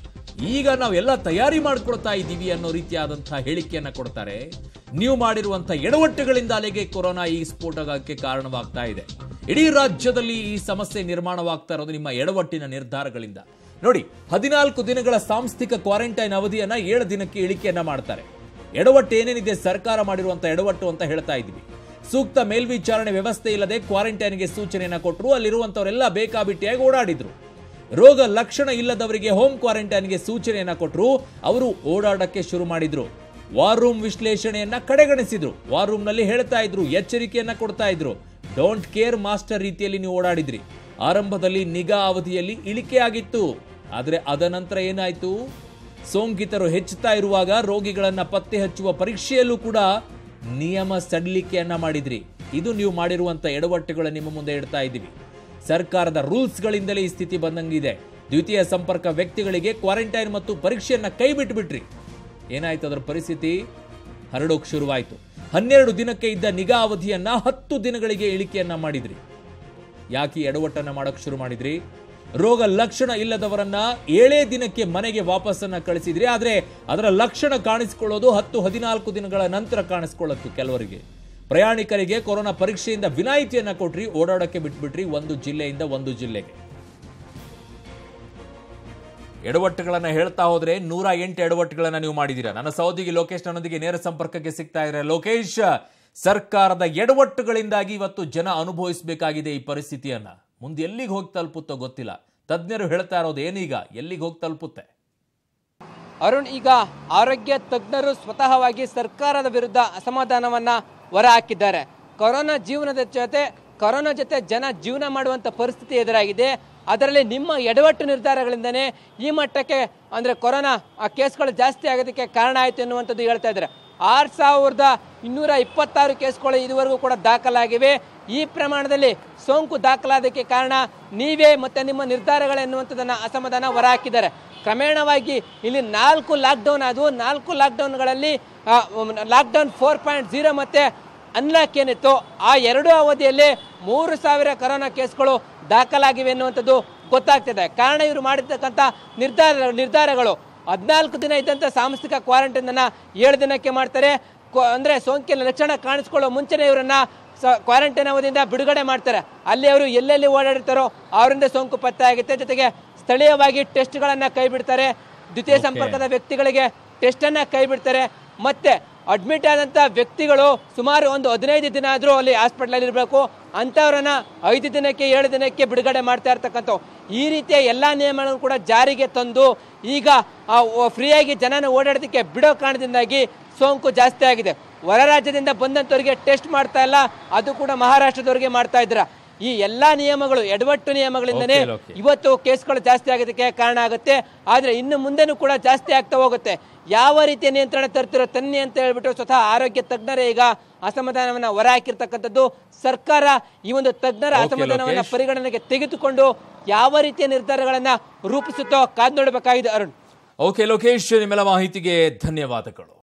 ಈಗ ನಾವೆಲ್ಲ ತಯಾರಿ ಮಾಡ್ಕೊಳ್ತಾ ಇದ್ದೀವಿ ಅನ್ನೋ ರೀತಿಯಾದಂತಹ ಹೇಳಿಕೆಯನ್ನ ಕೊಡ್ತಾರೆ ನೀವು ಮಾಡಿರುವಂತ ಎಡವಟ್ಟುಗಳಿಂದ ಅಲೆಗೆ ಕೊರೋನಾ ಈ ಸ್ಫೋಟಕ್ಕೆ ಕಾರಣವಾಗ್ತಾ ಇದೆ ಇಡೀ ರಾಜ್ಯದಲ್ಲಿ ಈ ಸಮಸ್ಯೆ ನಿರ್ಮಾಣವಾಗ್ತಾ ಇರೋದು ನಿಮ್ಮ ಎಡವಟ್ಟಿನ ನಿರ್ಧಾರಗಳಿಂದ ನೋಡಿ ಹದಿನಾಲ್ಕು ದಿನಗಳ ಸಾಂಸ್ಥಿಕ ಕ್ವಾರಂಟೈನ್ ಅವಧಿಯನ್ನ ಏಳು ದಿನಕ್ಕೆ ಇಳಿಕೆಯನ್ನ ಮಾಡ್ತಾರೆ ಎಡವಟ್ಟು ಏನೇನಿದೆ ಸರ್ಕಾರ ಮಾಡಿರುವಂತ ಎಡವಟ್ಟು ಅಂತ ಹೇಳ್ತಾ ಇದ್ವಿ ಸೂಕ್ತ ಮೇಲ್ವಿಚಾರಣೆ ವ್ಯವಸ್ಥೆ ಇಲ್ಲದೆ ಕ್ವಾರಂಟೈನ್ಗೆ ಸೂಚನೆಯನ್ನ ಕೊಟ್ಟರು ಅಲ್ಲಿರುವಂತವರೆಲ್ಲ ಬೇಕಾಬಿಟ್ಟಿಯಾಗಿ ಓಡಾಡಿದ್ರು ರೋಗ ಲಕ್ಷಣ ಇಲ್ಲದವರಿಗೆ ಹೋಮ್ ಕ್ವಾರಂಟೈನ್ಗೆ ಸೂಚನೆಯನ್ನ ಕೊಟ್ಟರು ಅವರು ಓಡಾಡಕ್ಕೆ ಶುರು ಮಾಡಿದ್ರು ವಾರ್ ರೂಮ್ ವಿಶ್ಲೇಷಣೆಯನ್ನ ಕಡೆಗಣಿಸಿದ್ರು ವಾರ್ ರೂಮ್ ನಲ್ಲಿ ಹೇಳ್ತಾ ಇದ್ರು ಎಚ್ಚರಿಕೆಯನ್ನ ಕೊಡ್ತಾ ಇದ್ರು ಡೋಂಟ್ ಕೇರ್ ಮಾಸ್ಟರ್ ರೀತಿಯಲ್ಲಿ ನೀವು ಓಡಾಡಿದ್ರಿ ಆರಂಭದಲ್ಲಿ ನಿಗಾ ಅವಧಿಯಲ್ಲಿ ಇಳಿಕೆ ಆಗಿತ್ತು ಆದ್ರೆ ಅದನಂತರ ಏನಾಯ್ತು ಸೋಂಕಿತರು ಹೆಚ್ಚುತ್ತಾ ಇರುವಾಗ ರೋಗಿಗಳನ್ನ ಪತ್ತೆ ಹಚ್ಚುವ ಪರೀಕ್ಷೆಯಲ್ಲೂ ಕೂಡ ನಿಯಮ ಸಡಿಲಿಕೆಯನ್ನ ಮಾಡಿದ್ರಿ ಇದು ನೀವು ಮಾಡಿರುವಂತ ಎಡವಟ್ಟುಗಳ ನಿಮ್ಮ ಮುಂದೆ ಇಡ್ತಾ ಇದ್ದೀವಿ ಸರ್ಕಾರದ ರೂಲ್ಸ್ಗಳಿಂದಲೇ ಈ ಸ್ಥಿತಿ ಬಂದಂಗಿದೆ ದ್ವಿತೀಯ ಸಂಪರ್ಕ ವ್ಯಕ್ತಿಗಳಿಗೆ ಕ್ವಾರಂಟೈನ್ ಮತ್ತು ಪರೀಕ್ಷೆಯನ್ನ ಕೈ ಬಿಟ್ಬಿಟ್ರಿ ಏನಾಯ್ತು ಅದರ ಪರಿಸ್ಥಿತಿ ಹರಡೋಕ್ ಶುರುವಾಯಿತು ಹನ್ನೆರಡು ದಿನಕ್ಕೆ ಇದ್ದ ನಿಗಾ ಅವಧಿಯನ್ನ ಹತ್ತು ದಿನಗಳಿಗೆ ಇಳಿಕೆಯನ್ನ ಮಾಡಿದ್ರಿ ಯಾಕೆ ಈ ಎಡವಟ್ಟನ್ನ ಮಾಡಕ್ ಶುರು ಮಾಡಿದ್ರಿ ರೋಗ ಲಕ್ಷಣ ಇಲ್ಲದವರನ್ನ ಏಳೇ ದಿನಕ್ಕೆ ಮನೆಗೆ ವಾಪಸ್ಸನ್ನ ಕಳಿಸಿದ್ರಿ ಆದ್ರೆ ಅದರ ಲಕ್ಷಣ ಕಾಣಿಸಿಕೊಳ್ಳೋದು ಹತ್ತು ಹದಿನಾಲ್ಕು ದಿನಗಳ ನಂತರ ಕಾಣಿಸ್ಕೊಳ್ಳತ್ತು ಕೆಲವರಿಗೆ ಪ್ರಯಾಣಿಕರಿಗೆ ಕೊರೋನಾ ಪರೀಕ್ಷೆಯಿಂದ ವಿನಾಯಿತಿಯನ್ನ ಕೊಟ್ರಿ ಓಡಾಡಕ್ಕೆ ಬಿಟ್ಬಿಟ್ರಿ ಒಂದು ಜಿಲ್ಲೆಯಿಂದ ಒಂದು ಜಿಲ್ಲೆಗೆ ಎಡವಟ್ಟುಗಳನ್ನ ಹೇಳ್ತಾ ಹೋದ್ರೆ ನೂರ ಎಂಟು ಎಡವಟ್ಟುಗಳನ್ನ ನೀವು ಮಾಡಿದ್ದೀರಾ ನನ್ನ ಸಹೋದ್ಯೋಗಿ ಲೋಕೇಶ್ ನನ್ನೊಂದಿಗೆ ನೇರ ಸಂಪರ್ಕಕ್ಕೆ ಸಿಗ್ತಾ ಇದ್ದಾರೆ ಲೋಕೇಶ್ ಸರ್ಕಾರದ ಎಡವಟ್ಟುಗಳಿಂದಾಗಿ ಇವತ್ತು ಜನ ಅನುಭವಿಸಬೇಕಾಗಿದೆ ಈ ಪರಿಸ್ಥಿತಿಯನ್ನ ಮುಂದೆ ಎಲ್ಲಿಗೆ ಹೋಗಿ ತಲುಪುತ್ತೋ ಗೊತ್ತಿಲ್ಲ ತಜ್ಞರು ಹೇಳ್ತಾ ಇರೋದು ಏನೀಗ ಎಲ್ಲಿಗೆ ಹೋಗಿ ತಲುಪುತ್ತೆ ಅರುಣ್ ಈಗ ಆರೋಗ್ಯ ತಜ್ಞರು ಸ್ವತಃವಾಗಿ ಸರ್ಕಾರದ ವಿರುದ್ಧ ಅಸಮಾಧಾನವನ್ನ ಹೊರಹಾಕಿದ್ದಾರೆ ಕೊರೋನಾ ಜೀವನದ ಜೊತೆ ಕೊರೋನಾ ಜೊತೆ ಜನ ಜೀವನ ಮಾಡುವಂತ ಪರಿಸ್ಥಿತಿ ಎದುರಾಗಿದೆ ಅದರಲ್ಲಿ ನಿಮ್ಮ ಎಡವಟ್ಟು ನಿರ್ಧಾರಗಳಿಂದನೇ ಈ ಮಟ್ಟಕ್ಕೆ ಅಂದ್ರೆ ಕೊರೋನಾ ಆ ಕೇಸ್ಗಳು ಜಾಸ್ತಿ ಆಗೋದಕ್ಕೆ ಕಾರಣ ಆಯಿತು ಎನ್ನುವಂಥದ್ದು ಹೇಳ್ತಾ ಇದ್ದಾರೆ ಆರು ಸಾವಿರದ ಇನ್ನೂರ ಇಪ್ಪತ್ತಾರು ಕೇಸ್ಗಳು ಇದುವರೆಗೂ ಕೂಡ ದಾಖಲಾಗಿವೆ ಈ ಪ್ರಮಾಣದಲ್ಲಿ ಸೋಂಕು ದಾಖಲಾದಕ್ಕೆ ಕಾರಣ ನೀವೇ ಮತ್ತೆ ನಿಮ್ಮ ನಿರ್ಧಾರಗಳೆನ್ನುವಂಥದ್ದನ್ನ ಅಸಮಾಧಾನ ಹೊರಹಾಕಿದ್ದಾರೆ ಕ್ರಮೇಣವಾಗಿ ಇಲ್ಲಿ ನಾಲ್ಕು ಲಾಕ್ಡೌನ್ ಆದವು ನಾಲ್ಕು ಲಾಕ್ಡೌನ್ಗಳಲ್ಲಿ ಲಾಕ್ಡೌನ್ ಫೋರ್ ಪಾಯಿಂಟ್ ಜೀರೋ ಮತ್ತೆ ಅನ್ಲಾಕ್ ಏನಿತ್ತು ಆ ಎರಡು ಅವಧಿಯಲ್ಲಿ ಮೂರು ಸಾವಿರ ಕೊರೋನಾ ಕೇಸ್ಗಳು ದಾಖಲಾಗಿವೆ ಎನ್ನುವಂಥದ್ದು ಗೊತ್ತಾಗ್ತಿದೆ ಕಾರಣ ಇವರು ಮಾಡಿರ್ತಕ್ಕಂಥ ನಿರ್ಧಾರ ನಿರ್ಧಾರಗಳು ಹದಿನಾಲ್ಕು ದಿನ ಇದ್ದಂಥ ಸಾಂಸ್ಥಿಕ ಕ್ವಾರಂಟೈನ್ ಅನ್ನ ಏಳು ದಿನಕ್ಕೆ ಮಾಡ್ತಾರೆ ಕೊ- ಅಂದ್ರೆ ಸೋಂಕಿನ ಲಕ್ಷಣ ಕಾಣಿಸ್ಕೊಳ್ಳೋ ಮುಂಚೆನೇ ಇವರನ್ನ ಕ್ವಾರಂಟೈನ್ ಅವಧಿಯಿಂದ ಬಿಡುಗಡೆ ಮಾಡ್ತಾರೆ ಅಲ್ಲಿ ಅವರು ಎಲ್ಲೆಲ್ಲಿ ಓಡಾಡಿರ್ತಾರೋ ಅವರಿಂದ ಸೋಂಕು ಪತ್ತೆ ಆಗುತ್ತೆ ಜೊತೆಗೆ ಸ್ಥಳೀಯವಾಗಿ ಟೆಸ್ಟ್ಗಳನ್ನ ಕೈ ಬಿಡ್ತಾರೆ ದ್ವಿತೀಯ ಸಂಪರ್ಕದ ವ್ಯಕ್ತಿಗಳಿಗೆ ಟೆಸ್ಟ್ ಅನ್ನ ಕೈ ಬಿಡ್ತಾರೆ ಮತ್ತೆ ಅಡ್ಮಿಟ್ ಆದಂತ ವ್ಯಕ್ತಿಗಳು ಸುಮಾರು ಒಂದು ಹದಿನೈದು ದಿನ ಆದ್ರೂ ಅಲ್ಲಿ ಹಾಸ್ಪಿಟಲ್ ಇರಬೇಕು ಅಂತವ್ರನ್ನ ಐದು ದಿನಕ್ಕೆ ಏಳು ದಿನಕ್ಕೆ ಬಿಡುಗಡೆ ಮಾಡ್ತಾ ಇರ್ತಕ್ಕಂಥ ಈ ರೀತಿಯ ಎಲ್ಲಾ ನಿಯಮಗಳನ್ನು ಕೂಡ ಜಾರಿಗೆ ತಂದು ಈಗ ಫ್ರೀಯಾಗಿ ಜನನ ಓಡಾಡೋದಕ್ಕೆ ಬಿಡೋ ಕಾರಣದಿಂದಾಗಿ ಸೋಂಕು ಜಾಸ್ತಿ ಆಗಿದೆ ಹೊರ ರಾಜ್ಯದಿಂದ ಬಂದಂತವರಿಗೆ ಟೆಸ್ಟ್ ಮಾಡ್ತಾ ಇಲ್ಲ ಅದು ಕೂಡ ಮಹಾರಾಷ್ಟ್ರದವರಿಗೆ ಮಾಡ್ತಾ ಇದ್ರ ಈ ಎಲ್ಲಾ ನಿಯಮಗಳು ಎಡವಟ್ಟು ನಿಯಮಗಳಿಂದನೇ Okay, okay. ಇವತ್ತು ಕೇಸ್ಗಳು ಜಾಸ್ತಿ ಆಗೋದಕ್ಕೆ ಕಾರಣ ಆಗುತ್ತೆ ಆದ್ರೆ ಇನ್ನು ಮುಂದೆನೂ ಕೂಡ ಜಾಸ್ತಿ ಆಗ್ತಾ ಹೋಗುತ್ತೆ ಯಾವ ರೀತಿಯ ನಿಯಂತ್ರಣ ತರ್ತಿರೋ ತನ್ನಿ ಅಂತ ಹೇಳ್ಬಿಟ್ಟು ಸ್ವತಃ ಆರೋಗ್ಯ ತಜ್ಞರೇ ಈಗ ಅಸಮಾಧಾನವನ್ನ ಹೊರಹಾಕಿರ್ತಕ್ಕಂಥದ್ದು ಸರ್ಕಾರ ಈ ಒಂದು ತಜ್ಞರ Okay, ಅಸಮಾಧಾನವನ್ನ ಲೋಕೇಶ್. ಪರಿಗಣನೆಗೆ ತೆಗೆದುಕೊಂಡು ಯಾವ ರೀತಿಯ ನಿರ್ಧಾರಗಳನ್ನ ರೂಪಿಸುತ್ತೋ ಕಾದ್ ನೋಡಬೇಕಾಗಿದೆ ಅರುಣ್ ಓಕೆ ಲೋಕೇಶ್ ನಿಮ್ಮೆಲ್ಲ ಮಾಹಿತಿಗೆ ಧನ್ಯವಾದಗಳು